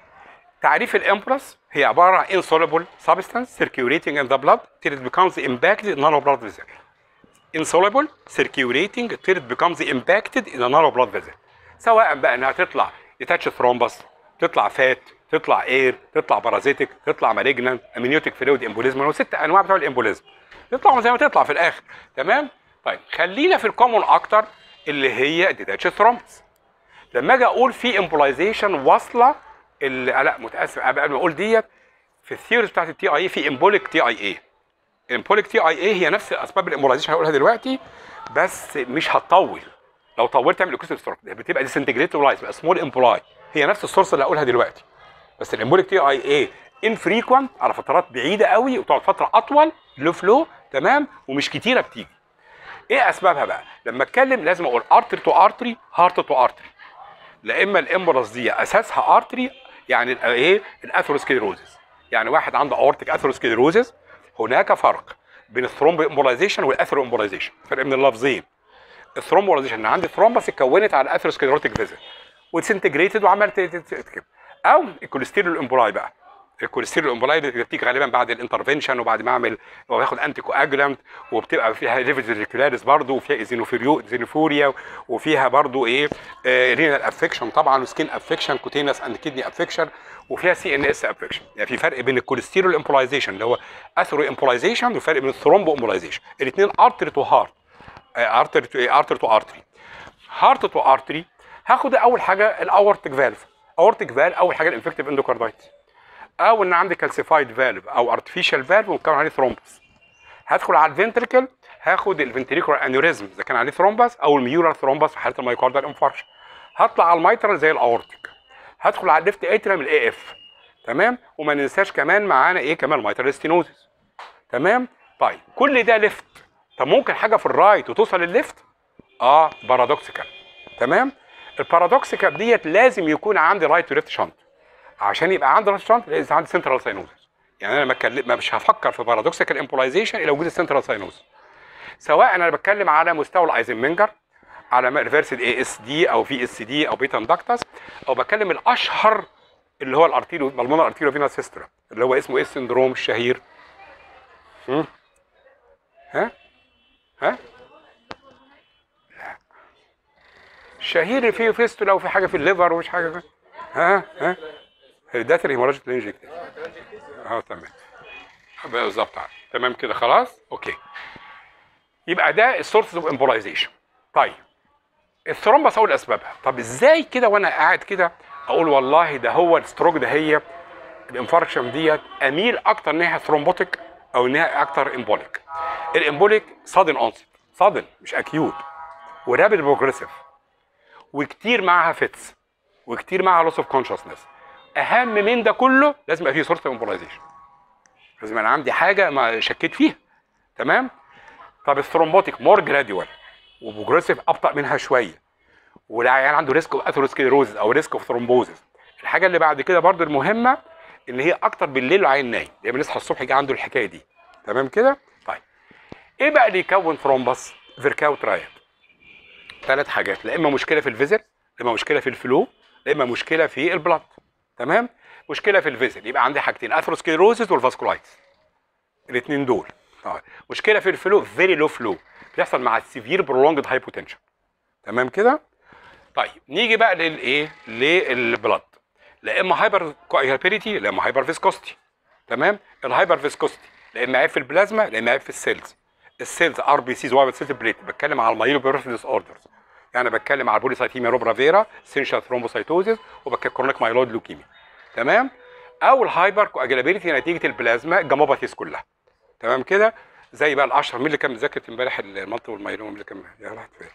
تعريف الامبرس هي عباره عن insoluble substance circulating in the blood till it becomes impacted in narrow blood vessel insoluble circulating till it becomes impacted in a narrow blood vessel سواء بقى انها تطلع يتاتش ثرومبس تطلع فات تطلع اير تطلع بارازيتك تطلع مالجنان امنيوتيك فلويد امبوليزم هو ست انواع بتوع الامبوليزم تطلع زي ما تطلع في الاخر تمام طيب خلينا في الكومون اكتر اللي هي ديتاتش ثرومبس لما اجي اقول في امبولايزيشن واصله ال- لا متاسف قبل ما اقول ديت في الثيوريز بتاعت التي اي في امبوليك تي اي اي امبوليك تي اي اي هي نفس اسباب الامبولايزيشن هقولها دلوقتي بس مش هتطول لو طولت تعمل اكوستيك ستروك بتبقى ديسنتجريت لايز بقى سمول امبولاي هي نفس السورس اللي هقولها دلوقتي بس الامبوليك تي اي اي انفريكوانت على فترات بعيده قوي وتقعد فتره اطول لو فلو تمام ومش كتيره بتيجي ايه اسبابها بقى لما اتكلم لازم اقول ارتري تو ارتري هارت تو ارتري لا اما الامبرس دي اساسها ارتري يعني ال- ايه الاثيروسكليروزس يعني واحد عنده اورتيك اثيروسكليروزس هناك فرق بين الثرومبو امبولايزيشن والاثيرو امبولايزيشن فرق من اللفظين الثرومبولايزيشن ان عندي ثرومبس اتكونت على الاثيروسكليروتيك فيزل وتسنتجريتد وعملت تتكب او الكوليسترول امبولاي بقى الكوليسترول امبولاي دي بتيجي غالبا بعد الانترفنشن وبعد ما اعمل وباخد انتي كواجولانت وبتبقى فيها ليفيز برضه وفيها ايزينوفيريو ايزينوفوريا وفيها برضه ايه رينال افكشن طبعا وسكين افكشن كوتينس اند كدني افكشن وفيها سي ان اس افكشن يعني في فرق بين الكوليسترول امبولايزيشن اللي هو اثرو امبولايزيشن وفرق بين الثرومبو امبولايزيشن الاثنين ارتري تو هارت ارتري ارتري تو ارتري هارت تو ارتري هاخد اول حاجه الاورتيك فالف اورتيك فالف اول حاجه الانفكتيف اندوكاردايتس او ان عندي كالسيفايد فالف او ارتفيشال فالف ومكون عليه ثرومبس هدخل على الفنتريكل هاخد الفنتريكولار انيوريزم اذا كان عليه ثرومبس او الميولار ثرومبس في حاله المايكاردال انفاركشن هطلع على الميترال زي الاورتيك هدخل على الليفت اتريم الاي اف تمام وما ننساش كمان معانا ايه كمان الميترال ستينوزس تمام طيب كل ده ليفت طب ممكن حاجه في الرايت وتوصل للليفت اه بارادوكسيكال تمام البارادوكسيكال ديت لازم يكون عندي رايت وليفت شنط عشان يبقى عندي رايت شنط لازم عندي سنترال ساينوزس يعني انا ما اتكلم- ما مش هفكر في بارادوكسيكال امبولايزيشن الا وجود السنترال ساينوزس سواء انا بتكلم على مستوى الايزنمنجر على ريفرسد اي اس دي او في اس دي او بيتا اندكتس او بتكلم الاشهر اللي هو الارتيريو بالمونر ارتيريو فينا سيسترا اللي هو اسمه ايه السندروم الشهير هم؟ ها ها لا الشهير اللي فيه فيستولا وفي حاجه في الليفر ومش حاجه في... ها ها هيداتري هيموراجيك لينجكتيف اه تمام بالظبط تمام كده خلاص اوكي يبقى ده السورس اوف امبولايزيشن طيب الثرومبس اقول اسبابها طب ازاي كده وانا قاعد كده اقول والله ده هو الستروك ده هي الانفاركشن ديت اميل اكتر انها ثرومبوتيك او انها اكتر امبوليك الامبوليك صادن اونست صادن مش اكيوت ورابid بروجريسيف وكتير معاها فيتس وكتير معاها لوس اوف كونشسنس اهم من ده كله لازم يبقى فيه سورس اوف امبولايزيشن لازم انا عندي حاجه ما شكيت فيها تمام طب الثرومبوتيك مور جراديوال وبروجريسيف ابطا منها شويه والعيان عنده ريسك اوف اثيروسكليروزز او ريسك اوف ثرومبوزز الحاجه اللي بعد كده برضو المهمه ان هي اكتر بالليل العيان نايم لما يصحى الصبح يجي عنده الحكايه دي تمام كده طيب ايه بقى اللي يكون ثرومبس فيركاو ترايد ثلاث حاجات لا اما مشكله في الفيزل لا اما مشكله في الفلو لا اما مشكله في البلد تمام مشكله في الفيزل يبقى عندي حاجتين اثيروسكليروزز والفاسكولايتس الاثنين دول طيب مشكله في الفلو فيري لو فلو بيحصل مع السيفير برولونجد هايبوتنشن تمام كده طيب نيجي بقى للايه للبلد لا اما هايبر كوagulability لا اما هايبر فيسكوستي تمام الهايبر فيسكوستي لا اما عيب في البلازما لا اما عيب في السيلز السيلز ار بي سيز وايت سيلز بليت بتكلم على المايلوبيروفيس ديس اوردرز يعني بتكلم على البوليسايتيميا روبرا فيرا سينشال ثرومبوسايتوزيس وبتكلم كرونيك مايلود لوكيميا تمام او الهايبر كواجلابيلتي نتيجه البلازما الجاموباثيس كلها تمام كده زي بقى الاشهر مين اللي كان مذاكر امبارح المالتي والمايلوم اللي كان يا راحت فين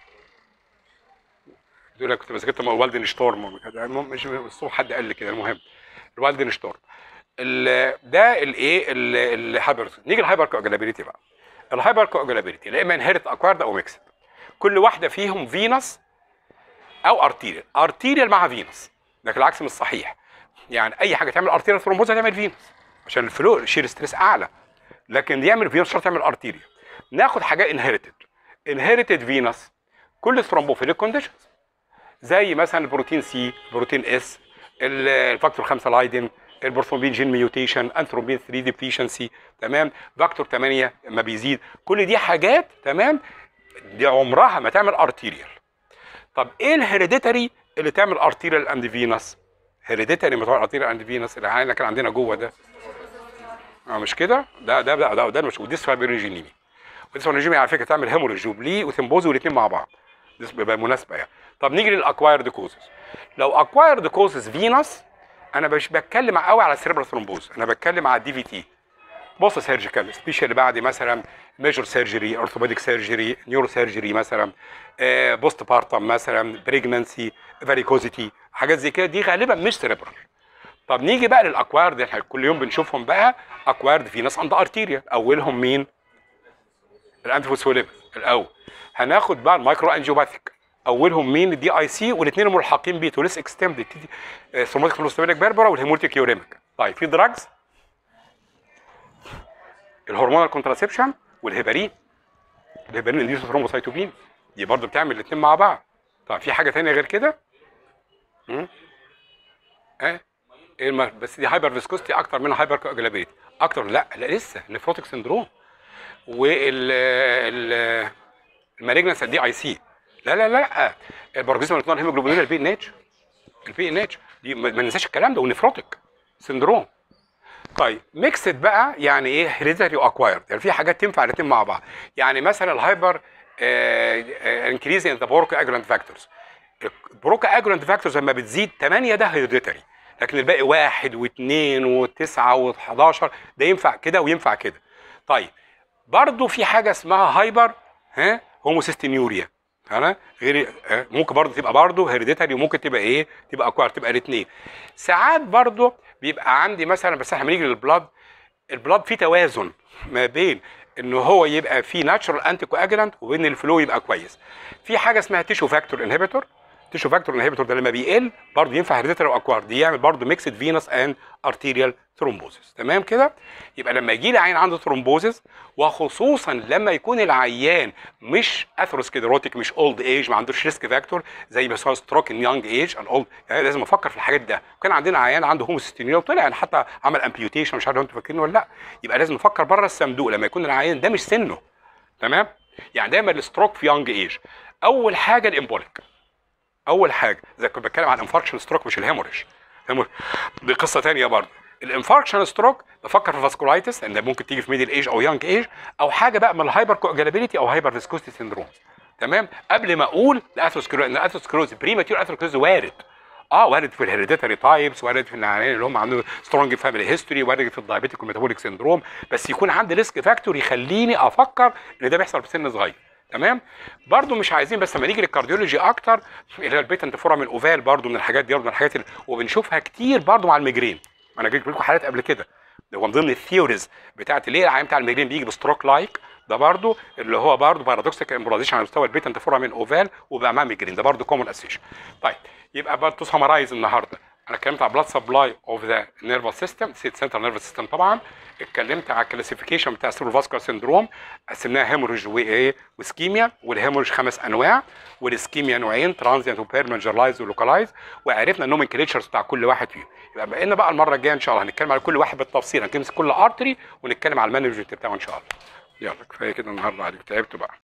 دول كنت ذاكرت مع والدن شتورم المهم مش الصبح حد قال لي كده المهم الوالدن شتورم ال- ده الايه ال- الهايبر نيجي الهايبر كواجلابيلتي بقى الهايبر كواجلابيلتي لا اما انهيرت اكوارد او ميكسد كل واحده فيهم فينس او ارتيريال ارتيريال مع فينس لكن العكس مش صحيح يعني اي حاجه تعمل ارتيريال ثرومبوز هتعمل فينس عشان الفلو شير ستريس اعلى لكن يعمل فينس شرط يعمل ارتيريال ناخد حاجه انهيرتد انهيرتد فينس كل ثرومبوفيليك كونديشنز زي مثلا البروتين سي بروتين اس ال- الفاكتور 5 لايدن البورثومبين جين ميوتيشن انثرومبين 3 ديفيشنسي تمام فاكتور 8 ما بيزيد كل دي حاجات تمام دي عمرها ما تعمل ارتيريال طب ايه الهيريديتري اللي تعمل ارتيريال اند فينس هيريديتري ما تعمل ارتيريال اند فينس اللي احنا كان عندنا جوه ده اه مش كده ده ده ده ده, ده مش وديس فايبرينجينيمي وديس فايبرينجينيمي على فكره تعمل هيموريج وبلي وثمبوز والاثنين مع بعض دي بيبقى مناسبه يعني طب نيجي للاكوايرد كوزز لو اكوايرد كوزز فينس انا مش بتكلم قوي على السيربرال ثرومبوز انا بتكلم على الدي في تي بص سيرجيكال سبيشال بعد مثلا ميجور سيرجري اورثوبيديك سيرجري نيورو سيرجري مثلا آه بوست بارتم مثلا بريجنانسي فاريكوزيتي حاجات زي كده دي غالبا مش سيربرال طب نيجي بقى للاكوارد احنا كل يوم بنشوفهم بقى اكوارد فينس اند ارتيريا اولهم مين الانتيفوسفوليبيد الاول هناخد بقى المايكرو انجيوباثيك اولهم مين الدي اي سي والاثنين الملحقين بيه توليس اكستند ثروماتيك فلوستوميليك بيربرا والهيموليتيك يوريميك طيب في دراجز الهرمونال كونتراسبشن والهيبارين الهيبارين اللي ثرومبوسايتوبين دي برضه بتعمل الاثنين مع بعض طيب في حاجه ثانيه غير كده امم اه ايه الم- بس دي هايبر فيسكوستي اكتر من هايبر كواجلابيلتي اكتر لا لا لسه نفروتيك سندروم وال ال المالجنس دي اي سي لا لا لا البارجيزم اللي الهيموجلوبين البي ان اتش البي ان اتش دي ما ما ننساش الكلام ده ونفروتيك سندروم طيب ميكسد بقى يعني ايه هيريديتري واكوايرد يعني في حاجات تنفع الاثنين مع بعض يعني مثلا الهايبر انكريز ان ذا بروكا اجرانت فاكتورز البروكا اجرانت فاكتورز لما بتزيد 8 ده هيريديتري لكن الباقي واحد واثنين وتسعة و11 ده ينفع كده وينفع كده طيب برضو في حاجه اسمها هايبر ها هوموسيستينيوريا انا غير آه، ممكن برضو تبقى برضو هيريديتري وممكن تبقى ايه تبقى اكوار تبقى الاثنين ساعات برضو بيبقى عندي مثلا بس احنا بنيجي للبلاد البلاد فيه توازن ما بين ان هو يبقى فيه ناتشرال انتي كواجلانت وبين الفلو يبقى كويس في حاجه اسمها تيشو فاكتور انهبيتور تيشو فاكتور انهبيتور ده لما بيقل برضه ينفع هيريديتري واكوار دي يعمل برضه ميكسد فينس اند ارتيريال ثرومبوزس تمام كده يبقى لما يجي لي عيان عنده ثرومبوزس وخصوصا لما يكون العيان مش اثروسكليروتيك مش اولد ايج ما عندوش ريسك فاكتور زي مثلا ستروك ان يونج ايج الاولد يعني لازم افكر في الحاجات ده كان عندنا عيان عنده هوموسيستينيا وطلع يعني حتى عمل امبيوتيشن مش عارف لو انتوا فاكرين ولا لا يبقى لازم نفكر بره الصندوق لما يكون العيان ده مش سنه تمام يعني دايما الستروك في يونج ايج اول حاجه الامبوليك اول حاجه زي كنت بتكلم عن انفاركشن ستروك مش الهيموريج هيموريج دي قصه ثانيه برضه الانفاركشن ستروك بفكر في فاسكولايتس ان ده ممكن تيجي في ميدل ايج او يونج ايج او حاجه بقى من الهايبر كوجلابيلتي او هايبر فيسكوستي سيندروم تمام قبل ما اقول الاثروسكلوز ان الاثروسكلوز بريماتيور اثروسكلوز وارد اه وارد في الهيريديتاري تايبس وارد في العيانين اللي هم عندهم سترونج فاميلي هيستوري وارد في الدايابيتيك والميتابوليك سيندروم بس يكون عندي ريسك فاكتور يخليني افكر ان ده بيحصل في سن صغير تمام برضو مش عايزين بس لما نيجي للكارديولوجي اكتر اللي هي البيتنت فورم الاوفال برضو من الحاجات دي برضو من الحاجات اللي وبنشوفها كتير برضو مع الميجرين انا جبت لكم حالات قبل كده ده هو من ضمن الثيوريز بتاعت ليه العيان بتاع الميجرين بيجي بستروك لايك ده برضو اللي هو برضو بارادوكسيك امبوليزيشن على مستوى البيتنت فورم الاوفال وبقى معاه ميجرين ده برضو كومون اسيشن طيب يبقى برضو سمرايز النهارده انا اتكلمت على بلاد سبلاي اوف ذا نيرفس سيستم سيت سنترال نيرفس سيستم طبعا اتكلمت على الكلاسيفيكيشن بتاع السيرفاسكولار سيندروم قسمناها هيموريج وايه وسكيميا والهيموريج خمس انواع والسكيميا نوعين ترانزيانت وبيرمنت جنرالايز ولوكالايز وعرفنا النومنكليتشرز بتاع كل واحد فيهم يبقى بقينا بقى المره الجايه ان شاء الله هنتكلم على كل واحد بالتفصيل هنمسك كل ارتري ونتكلم على المانجمنت بتاعه ان شاء الله يلا كفايه كده النهارده عليك تعبت بقى